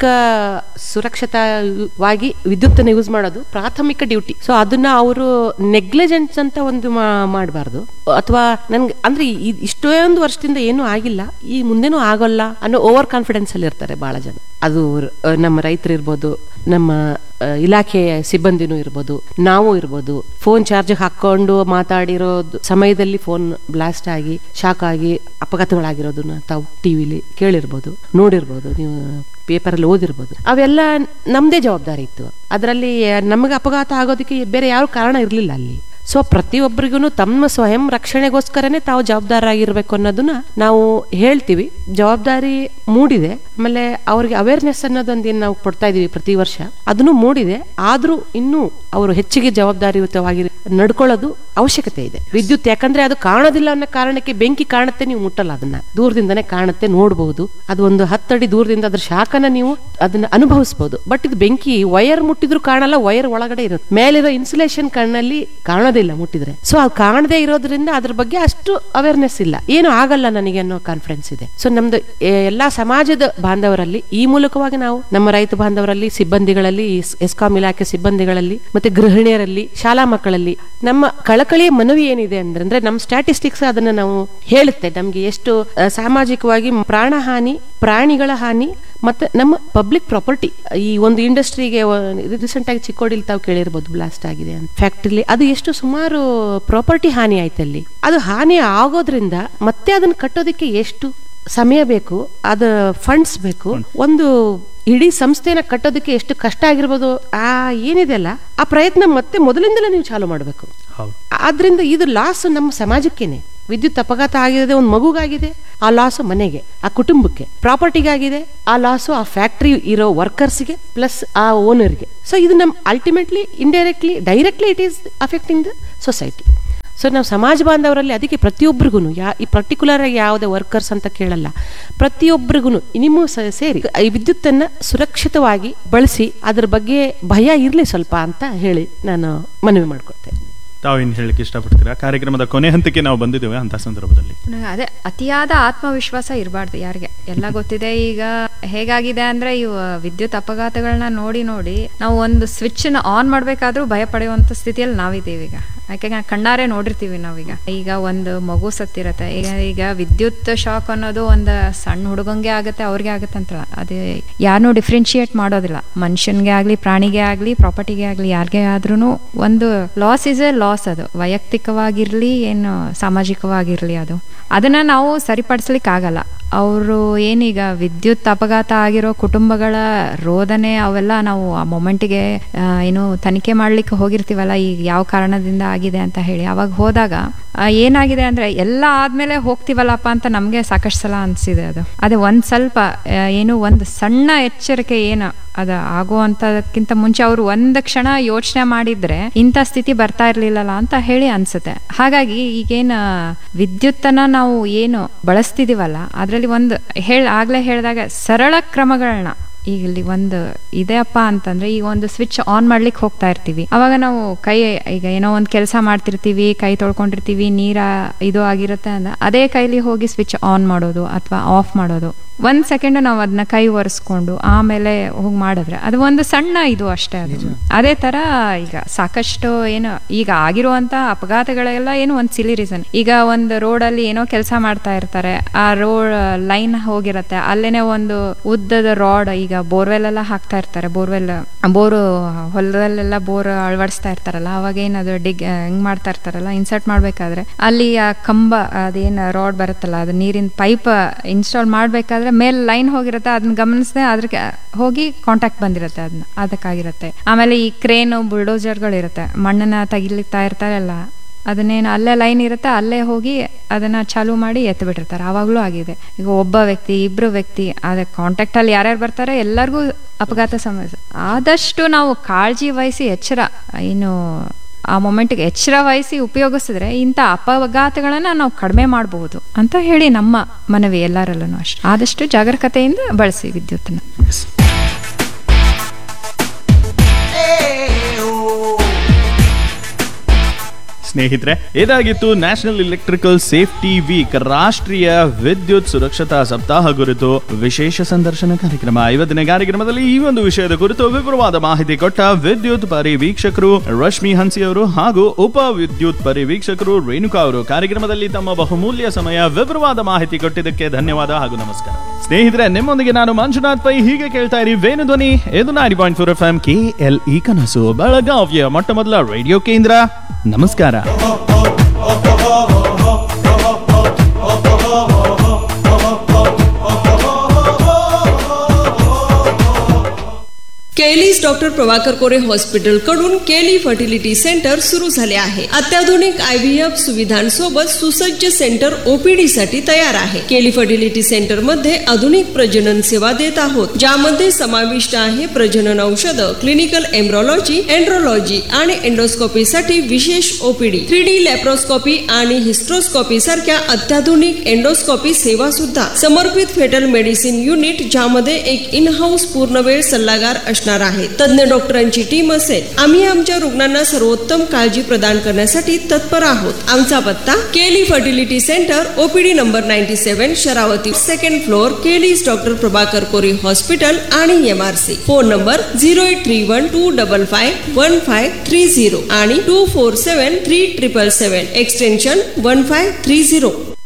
ಸುರಕ್ಷಿತವಾಗಿ ವಿದ್ಯುತ್ತನ್ನು ಯೂಸ್ ಮಾಡೋದು ಪ್ರಾಥಮಿಕ ಡ್ಯೂಟಿ ಸೊ ಅದನ್ನ ಅವರು ನೆಗ್ಲಿಜೆನ್ಸ್ ಅಂತ ಒಂದು ಮಾಡಬಾರ್ದು ಅಥವಾ ನನ್ಗೆ ಅಂದ್ರೆ ಈ- ಇಷ್ಟೊಂದು ವರ್ಷದಿಂದ ಏನೂ ಆಗಿಲ್ಲ ಈ ಮುಂದೆನೂ ಆಗೋಲ್ಲ ಅನ್ನೋ ಓವರ್ ಕಾನ್ಫಿಡೆನ್ಸ್ ಅಲ್ಲಿ ಇರ್ತಾರೆ ಬಹಳ ಜನ ಅದು ಆ, ನಮ್ಮ ರೈತರು ಇರ್ಬೋದು ನಮ್ಮ ಆ, ಇಲಾಖೆಯ ಸಿಬ್ಬಂದಿನೂ ಇರ್ಬೋದು ನಾವು ಇರ್ಬೋದು ಫೋನ್ ಚಾರ್ಜ್ ಹಾಕೊಂಡು ಮಾತಾಡಿರೋ ಸಮಯದಲ್ಲಿ ಫೋನ್ ಬ್ಲಾಸ್ಟ್ ಆಗಿ ಶಾಕ್ ಆಗಿ ಅಪಘಾತಗಳಾಗಿರೋದನ್ನ ತಾವು ಟಿವಿಲಿ ಕೇಳಿರ್ಬೋದು ನೋಡಿರ್ಬೋದು ನೀವು ಪೇಪರಲ್ಲಿ ಓದಿರ್ಬೋದು ಅವೆಲ್ಲ ನಮ್ದೇ ಜವಾಬ್ದಾರಿ ಇತ್ತು ಅದರಲ್ಲಿ ನಮಗೆ ಅಪಘಾತ ಆಗೋದಕ್ಕೆ ಬೇರೆ ಯಾವ ಕಾರಣ ಇರಲಿಲ್ಲ ಅಲ್ಲಿ ಸೊ ಪ್ರತಿಯೊಬ್ಬರಿಗೂ ತಮ್ಮ ಸ್ವಯಂ ರಕ್ಷಣೆಗೋಸ್ಕರನೇ ತಾವು ಜವಾಬ್ದಾರರಾಗಿರ್ಬೇಕು ಅನ್ನೋದನ್ನ ನಾವು ಹೇಳ್ತೀವಿ ಜವಾಬ್ದಾರಿ ಮೂಡಿದೆ ಆಮೇಲೆ ಅವ್ರಿಗೆ ಅವೇರ್ನೆಸ್ ಅನ್ನೋದೊಂದು ಏನು ನಾವು ಕೊಡ್ತಾ ಇದೀವಿ ಪ್ರತಿ ವರ್ಷ ಅದನ್ನು ಮೂಡಿದೆ ಆದ್ರೂ ಇನ್ನೂ ಅವರು ಹೆಚ್ಚಿಗೆ ಜವಾಬ್ದಾರಿಯುತವಾಗಿ ನಡ್ಕೊಳ್ಳೋದು ಅವಶ್ಯಕತೆ ಇದೆ ವಿದ್ಯುತ್ ಯಾಕಂದ್ರೆ ಅದು ಕಾಣೋದಿಲ್ಲ ಅನ್ನೋ ಕಾರಣಕ್ಕೆ ಬೆಂಕಿ ಕಾಣುತ್ತೆ ನೀವು ಮುಟ್ಟಲ್ಲ ಅದನ್ನ ದೂರದಿಂದನೇ ಕಾಣುತ್ತೆ ನೋಡಬಹುದು ಅದು ಒಂದು ಹತ್ತಡಿ ದೂರದಿಂದ ಅದ್ರ ಶಾಖನ ನೀವು ಅದನ್ನ ಅನುಭವಿಸಬಹುದು ಬಟ್ ಇದು ಬೆಂಕಿ ವಯರ್ ಮುಟ್ಟಿದ್ರು ಕಾಣಲ್ಲ ವಯರ್ ಒಳಗಡೆ ಇರುತ್ತೆ ಮೇಲಿರೋ ಇನ್ಸುಲೇಷನ್ ಕಣ್ಣಲ್ಲಿ ಕಾಣೋದಿಲ್ಲ ಮುಟ್ಟಿದ್ರೆ ಸೊ ಅದು ಕಾಣದೇ ಇರೋದ್ರಿಂದ ಅದ್ರ ಬಗ್ಗೆ ಅಷ್ಟು ಅವೇರ್ನೆಸ್ ಇಲ್ಲ ಏನು ಆಗಲ್ಲ ನನಗೆ ಅನ್ನೋ ಕಾನ್ಫಿಡೆನ್ಸ್ ಇದೆ ಸೊ ನಮ್ದು ಎ- ಎಲ್ಲಾ ಸಮಾಜದ ಬಾಂಧವರಲ್ಲಿ ಈ ಮೂಲಕವಾಗಿ ನಾವು ನಮ್ಮ ರೈತ ಬಾಂಧವರಲ್ಲಿ ಸಿಬ್ಬಂದಿಗಳಲ್ಲಿ ಎಸ್- ಎಸ್ಕಾಂ ಇಲಾಖೆ ಸಿಬ್ಬಂದಿಗಳಲ್ಲಿ ಮತ್ತೆ ಗೃಹಿಣಿಯರಲ್ಲಿ ಶಾಲಾ ಮಕ್ಕಳಲ್ಲಿ ನಮ್ಮ ಕಳಕಳಿಯ ಮನವಿ ಏನಿದೆ ಅಂದ್ರೆ ಅಂದ್ರೆ ನಮ್ಮ ಸ್ಟ್ಯಾಟಿಸ್ಟಿಕ್ಸ್ ಅದನ್ನ ನಾವು ಹೇಳುತ್ತೆ ನಮ್ಗೆ ಎಷ್ಟು ಆ, ಸಾಮಾಜಿಕವಾಗಿ ಪ್ರಾಣಹಾನಿ ಪ್ರಾಣಿಗಳ ಹಾನಿ ಮತ್ತೆ ನಮ್ಮ ಪಬ್ಲಿಕ್ ಪ್ರಾಪರ್ಟಿ ಈ ಒಂದು ಇಂಡಸ್ಟ್ರಿಗೆ ರೀಸೆಂಟ್ ಆಗಿ ಚಿಕ್ಕೋಡಿಲಿ ತಾವು ಕೇಳಿರ್ಬೋದು ಬ್ಲಾಸ್ಟ್ ಆಗಿದೆ ಅಂತ ಫ್ಯಾಕ್ಟ್ರಿಲಿ ಅದು ಎಷ್ಟು ಸುಮಾರು ಪ್ರಾಪರ್ಟಿ ಹಾನಿ ಆಯ್ತು ಅಲ್ಲಿ ಅದು ಹಾನಿ ಆಗೋದ್ರಿಂದ ಮತ್ತೆ ಅದನ್ನ ಕಟ್ಟೋದಕ್ಕೆ ಎಷ್ಟು ಸಮಯ ಬೇಕು ಅದ ಫಂಡ್ಸ್ ಬೇಕು ಒಂದು ಇಡೀ ಸಂಸ್ಥೆನ ಕಟ್ಟೋದಕ್ಕೆ ಎಷ್ಟು ಕಷ್ಟ ಆಗಿರ್ಬೋದು ಆ ಏನಿದೆ ಅಲ್ಲ ಆ ಪ್ರಯತ್ನ ಮತ್ತೆ ಮೊದಲಿಂದಲೇ ನೀವು ಚಾಲು ಮಾಡಬೇಕು ಹೌದು ಆದ್ರಿಂದ ಇದು ಲಾಸ್ ನಮ್ಮ ಸಮಾಜಕ್ಕೇನೆ ವಿದ್ಯುತ್ ಅಪಘಾತ ಆಗಿದೆ ಒಂದು ಮಗುಗಾಗಿದೆ ಆ ಲಾಸು ಮನೆಗೆ ಆ ಕುಟುಂಬಕ್ಕೆ ಪ್ರಾಪರ್ಟಿಗಾಗಿದೆ ಆ ಲಾಸು ಆ ಫ್ಯಾಕ್ಟ್ರಿ ಇರೋ ವರ್ಕರ್ಸ್ಗೆ ಪ್ಲಸ್ ಆ ಓನರ್ಗೆ ಸೊ ಇದು ನಮ್ಮ ultimately indirectly directly it is affecting the society so ನಾವು ಸಮಾಜ ಬಾಂಧವರಲ್ಲಿ ಅದಕ್ಕೆ ಪ್ರತಿಯೊಬ್ಬರಿಗೂ ಯಾ ಈ ಪರ್ಟಿಕ್ಯುಲರ್ ಆಗಿ ಯಾವುದೇ ವರ್ಕರ್ಸ್ ಅಂತ ಕೇಳಲ್ಲ ಪ್ರತಿಯೊಬ್ಬರಿಗೂ ನಿಮ್ಮ ಸ- ಸೇರಿ ಈ ವಿದ್ಯುತ್ತನ್ನು ಸುರಕ್ಷಿತವಾಗಿ ಬಳಸಿ ಅದ್ರ ಬಗ್ಗೆ ಭಯ ಇರಲಿ ಸ್ವಲ್ಪ ಅಂತ ಹೇಳಿ ನಾನು ಮನವಿ ಮಾಡ್ಕೊಳ್ತೇನೆ ತಾವೇನು ಹೇಳಕ್ಕೆ ಇಷ್ಟಪಡ್ತೀರಾ ಕಾರ್ಯಕ್ರಮದ ಕೊನೆ ಹಂತಕ್ಕೆ ನಾವು ಬಂದಿದ್ದೇವೆ ಅಂತ ಸಂದರ್ಭದಲ್ಲಿ ನನಗೆ ಅದೇ ಅತಿಯಾದ ಆತ್ಮವಿಶ್ವಾಸ ಇರಬಾರ್ದು ಯಾರಿಗೆ ಎಲ್ಲ ಗೊತ್ತಿದೆ ಈಗ ಹೇಗಾಗಿದೆ ಅಂದ್ರೆ ಇವು ವಿದ್ಯುತ್ ಅಪಘಾತಗಳನ್ನ ನೋಡಿ ನೋಡಿ ನಾವು ಒಂದು ಸ್ವಿಚ್ ನ ಆನ್ ಮಾಡ್ಬೇಕಾದ್ರೂ ಭಯ ಪಡೆಯುವಂತ ಸ್ಥಿತಿಯಲ್ಲಿ ನಾವಿದ್ದೀವಿ ಈಗ ಯಾಕೆ ಕಣ್ಣಾರೆ ನೋಡಿರ್ತೀವಿ ನಾವೀಗ ಈಗ ಒಂದು ಮಗು ಸತ್ತಿರತ್ತೆ ಈಗ ಈಗ ವಿದ್ಯುತ್ ಶಾಕ್ ಅನ್ನೋದು ಒಂದು ಸಣ್ಣ ಹುಡುಗಂಗೆ ಆಗುತ್ತೆ ಅವ್ರಿಗೆ ಆಗುತ್ತೆ ಅಂತ ಅದೇ ಯಾರನ್ನೂ ಡಿಫ್ರೆನ್ಶಿಯೇಟ್ ಮಾಡೋದಿಲ್ಲ ಮನುಷ್ಯನ್ಗೆ ಆಗ್ಲಿ ಪ್ರಾಣಿಗೆ ಆಗ್ಲಿ ಪ್ರಾಪರ್ಟಿಗೆ ಆಗ್ಲಿ ಯಾರಿಗೆ ಆದ್ರೂ ಒಂದು ಲಾಸ್ ಇಸ್ ಎ ಲಾಸ್ ಅದು ವೈಯಕ್ತಿಕವಾಗಿರ್ಲಿ ಏನು ಸಾಮಾಜಿಕವಾಗಿರ್ಲಿ ಅದು ಅದನ್ನ ನಾವು ಸರಿಪಡಿಸ್ಲಿಕ್ಕೆ ಆಗಲ್ಲ ಅವರು ಏನೀಗ ವಿದ್ಯುತ್ ಅಪಘಾತ ಆಗಿರೋ ಕುಟುಂಬಗಳ ರೋದನೆ ಅವೆಲ್ಲ ನಾವು ಆ ಮೊಮೆಂಟಿಗೆ ಏನು ತನಿಖೆ ಮಾಡ್ಲಿಕ್ಕೆ ಹೋಗಿರ್ತೀವಲ್ಲ ಈಗ ಯಾವ ಕಾರಣದಿಂದ ಆಗಿದೆ ಅಂತ ಹೇಳಿ ಅವಾಗ ಹೋದಾಗ ಆ, ಏನಾಗಿದೆ ಅಂದ್ರೆ ಎಲ್ಲ ಆದ್ಮೇಲೆ ಹೋಗ್ತೀವಲ್ಲಪ್ಪ ಅಂತ ನಮಗೆ ಸಾಕಷ್ಟು ಸಲ ಅನ್ಸಿದೆ ಅದು ಅದೇ ಒಂದ್ ಸ್ವಲ್ಪ ಆ, ಏನು ಒಂದು ಸಣ್ಣ ಎಚ್ಚರಿಕೆ ಏನು ಅದ ಆಗುವಂತದಕ್ಕಿಂತ ಮುಂಚೆ ಅವರು ಒಂದ್ ಕ್ಷಣ ಯೋಚನೆ ಮಾಡಿದ್ರೆ ಇಂಥ ಸ್ಥಿತಿ ಬರ್ತಾ ಇರ್ಲಿಲ್ಲಲ್ಲ ಅಂತ ಹೇಳಿ ಅನ್ಸುತ್ತೆ ಹಾಗಾಗಿ ಈಗೇನು ವಿದ್ಯುತ್ತನ್ನ ನಾವು ಏನು ಬಳಸ್ತಿದೀವಲ್ಲ ಅದರಲ್ಲಿ ಒಂದು ಹೇಳ್ ಆಗ್ಲೇ ಹೇಳಿದಾಗ ಸರಳ ಕ್ರಮಗಳನ್ನ ಈಗ ಇಲ್ಲಿ ಒಂದು ಇದೆಯಪ್ಪ ಅಂತಂದ್ರೆ ಈಗ ಒಂದು ಸ್ವಿಚ್ ಆನ್ ಮಾಡ್ಲಿಕ್ಕೆ ಹೋಗ್ತಾ ಇರ್ತೀವಿ ಅವಾಗ ನಾವು ಕೈ ಈಗ ಏನೋ ಒಂದು ಕೆಲಸ ಮಾಡ್ತಿರ್ತೀವಿ ಕೈ ತೊಳ್ಕೊಂಡಿರ್ತೀವಿ ನೀರ ಇದು ಆಗಿರುತ್ತೆ ಅಂದ ಅದೇ ಕೈಲಿ ಹೋಗಿ ಸ್ವಿಚ್ ಆನ್ ಮಾಡೋದು ಅಥವಾ ಆಫ್ ಮಾಡೋದು ಒಂದ್ ಸೆಕೆಂಡ್ ನಾವು ಅದನ್ನ ಕೈ ಒರೆಸ್ಕೊಂಡು ಆಮೇಲೆ ಹೋಗಿ ಮಾಡಿದ್ರೆ ಅದು ಒಂದು ಸಣ್ಣ ಇದು ಅಷ್ಟೇ ಅದು ಅದೇ ತರ ಈಗ ಸಾಕಷ್ಟು ಏನು ಈಗ ಆಗಿರುವಂತ ಅಪಘಾತಗಳೆಲ್ಲ ಏನು ಒಂದ್ ಸಿಲಿ ರೀಸನ್ ಈಗ ಒಂದು ರೋಡ್ ಅಲ್ಲಿ ಏನೋ ಕೆಲಸ ಮಾಡ್ತಾ ಇರ್ತಾರೆ ಆ ರೋಡ್ ಲೈನ್ ಹೋಗಿರತ್ತೆ ಅಲ್ಲೇನೆ ಒಂದು ಉದ್ದದ ರಾಡ್ ಈಗ ಬೋರ್ವೆಲ್ ಎಲ್ಲ ಹಾಕ್ತಾ ಇರ್ತಾರೆ ಬೋರ್ವೆಲ್ ಬೋರು ಹೊಲದಲ್ಲೆಲ್ಲ ಬೋರ್ ಅಳವಡಿಸ್ತಾ ಇರ್ತಾರಲ್ಲ ಅವಾಗ ಏನದು ಡಿಗ್ ಹೆಂಗ್ ಮಾಡ್ತಾ ಇರ್ತಾರಲ್ಲ ಇನ್ಸರ್ಟ್ ಮಾಡ್ಬೇಕಾದ್ರೆ ಅಲ್ಲಿ ಆ ಕಂಬ ಅದೇನ್ ರಾಡ್ ಬರುತ್ತಲ್ಲ ಅದು ನೀರಿನ ಪೈಪ್ ಇನ್ಸ್ಟಾಲ್ ಮಾಡ್ಬೇಕಾದ್ರೆ ಮೇಲೆ ಲೈನ್ ಹೋಗಿರುತ್ತೆ ಅದನ್ನ ಗಮನಿಸದೆ ಅದ್ರ ಹೋಗಿ ಕಾಂಟ್ಯಾಕ್ಟ್ ಬಂದಿರುತ್ತೆ ಅದನ್ನ ಅದಕ್ಕಾಗಿರುತ್ತೆ ಆಮೇಲೆ ಈ ಕ್ರೇನು ಬುಲ್ಡೋಸರ್ಗಳಿರುತ್ತೆ ಮಣ್ಣನ್ನ ತೆಗಿಲಿಕ್ತಾ ಇರ್ತಾರಲ್ಲ ಅದನ್ನೇನು ಅಲ್ಲೇ ಲೈನ್ ಇರುತ್ತೆ ಅಲ್ಲೇ ಹೋಗಿ ಅದನ್ನ ಚಾಲು ಮಾಡಿ ಎತ್ತು ಬಿಟ್ಟಿರ್ತಾರೆ ಆವಾಗಲೂ ಆಗಿದೆ ಈಗ ಒಬ್ಬ ವ್ಯಕ್ತಿ ಇಬ್ರು ವ್ಯಕ್ತಿ ಅದೇ ಕಾಂಟ್ಯಾಕ್ಟ್ ಅಲ್ಲಿ ಯಾರ್ಯಾರು ಬರ್ತಾರೆ ಎಲ್ಲರಿಗೂ ಅಪಘಾತ ಸಮಸ್ಯೆ ಆದಷ್ಟು ನಾವು ಕಾಳಜಿ ವಹಿಸಿ ಎಚ್ಚರ ಏನು ಆ ಮೊಮೆಂಟ್ಗೆ ಎಚ್ಚರ ವಹಿಸಿ ಉಪಯೋಗಿಸಿದ್ರೆ ಇಂಥ ಅಪಘಾತಗಳನ್ನ ನಾವು ಕಡಿಮೆ ಮಾಡಬಹುದು ಅಂತ ಹೇಳಿ ನಮ್ಮ ಮನವಿ ಎಲ್ಲರಲ್ಲೂ ಅಷ್ಟೇ ಆದಷ್ಟು ಜಾಗರೂಕತೆಯಿಂದ ಬಳಸಿ ವಿದ್ಯುತ್ತನ್ನ ಸ್ನೇಹಿತರೆ ಇದಾಗಿತ್ತು ನ್ಯಾಷನಲ್ ಎಲೆಕ್ಟ್ರಿಕಲ್ ಸೇಫ್ಟಿ ವೀಕ್ ರಾಷ್ಟ್ರೀಯ ವಿದ್ಯುತ್ ಸುರಕ್ಷತಾ ಸಪ್ತಾಹ ಕುರಿತು ವಿಶೇಷ ಸಂದರ್ಶನ ಕಾರ್ಯಕ್ರಮ ಇವತ್ತಿನ ಕಾರ್ಯಕ್ರಮದಲ್ಲಿ ಈ ಒಂದು ವಿಷಯದ ಕುರಿತು ವಿವರವಾದ ಮಾಹಿತಿ ಕೊಟ್ಟ ವಿದ್ಯುತ್ ಪರಿವೀಕ್ಷಕರು ರಶ್ಮಿ ಹನ್ಸಿ ಅವರು ಹಾಗೂ ಉಪ ವಿದ್ಯುತ್ ಪರಿವೀಕ್ಷಕರು ರೇಣುಕಾ ಅವರು ಕಾರ್ಯಕ್ರಮದಲ್ಲಿ ತಮ್ಮ ಬಹುಮೂಲ್ಯ ಸಮಯ ವಿವರವಾದ ಮಾಹಿತಿ ಕೊಟ್ಟಿದ್ದಕ್ಕೆ ಧನ್ಯವಾದ ಹಾಗೂ ನಮಸ್ಕಾರ ಸ್ನೇಹಿತರೆ ನಿಮ್ಮೊಂದಿಗೆ ನಾನು ಮಂಜುನಾಥ್ ಪೈ ಹೀಗೆ ಕೇಳ್ತಾ ಇರಿ ವೇಣು ಧ್ವನಿ ಇದು ninety point four F M K L E ಕನಸು ಬೆಳಗಾವಿಯ ಮೊಟ್ಟ ಮೊದಲ ರೇಡಿಯೋ ಕೇಂದ್ರ ನಮಸ್ಕಾರ केलीस डॉक्टर प्रभाकर कोरे हॉस्पिटल कडून केली फर्टिलिटी सेंटर सुरू झाले आहे अत्याधुनिक आयव्हीएफ सुविधांसोबत सुसज्ज सेंटर ओपीडी साठी तयार आहे केली फर्टिलिटी सेंटर मध्ये आधुनिक प्रजनन सेवा देत आहोत ज्यामध्ये समाविष्ट आहे प्रजनन औषध क्लिनिकल एम्ब्रॉलॉजी एंड्रोलॉजी आणि एंडोस्कोपी साठी विशेष ओपीडी थ्री डी लॅप्रोस्कोपी आणि हिस्ट्रोस्कोपी सारख्या अत्याधुनिक एंडोस्कोपी सेवा सुद्धा समर्पित फेटल मेडिसिन युनिट ज्यामध्ये एक इन हाऊस पूर्णवेळ सल्लागार असणार आहे तज्ञ डॉक्टरांची टीम असेल आम्ही आमच्या रुग्णांना सर्वोत्तम काळजी प्रदान करण्यासाठी तत्पर आहोत आमचा पत्ता KLE fertility centre OPD number ninety seven Sharavati second floor KLE's doctor Prabhakar Kore hospital आणि M R C phone number zero eight three one two double five one five three zero आणि two four seven three triple seven extension one five three zero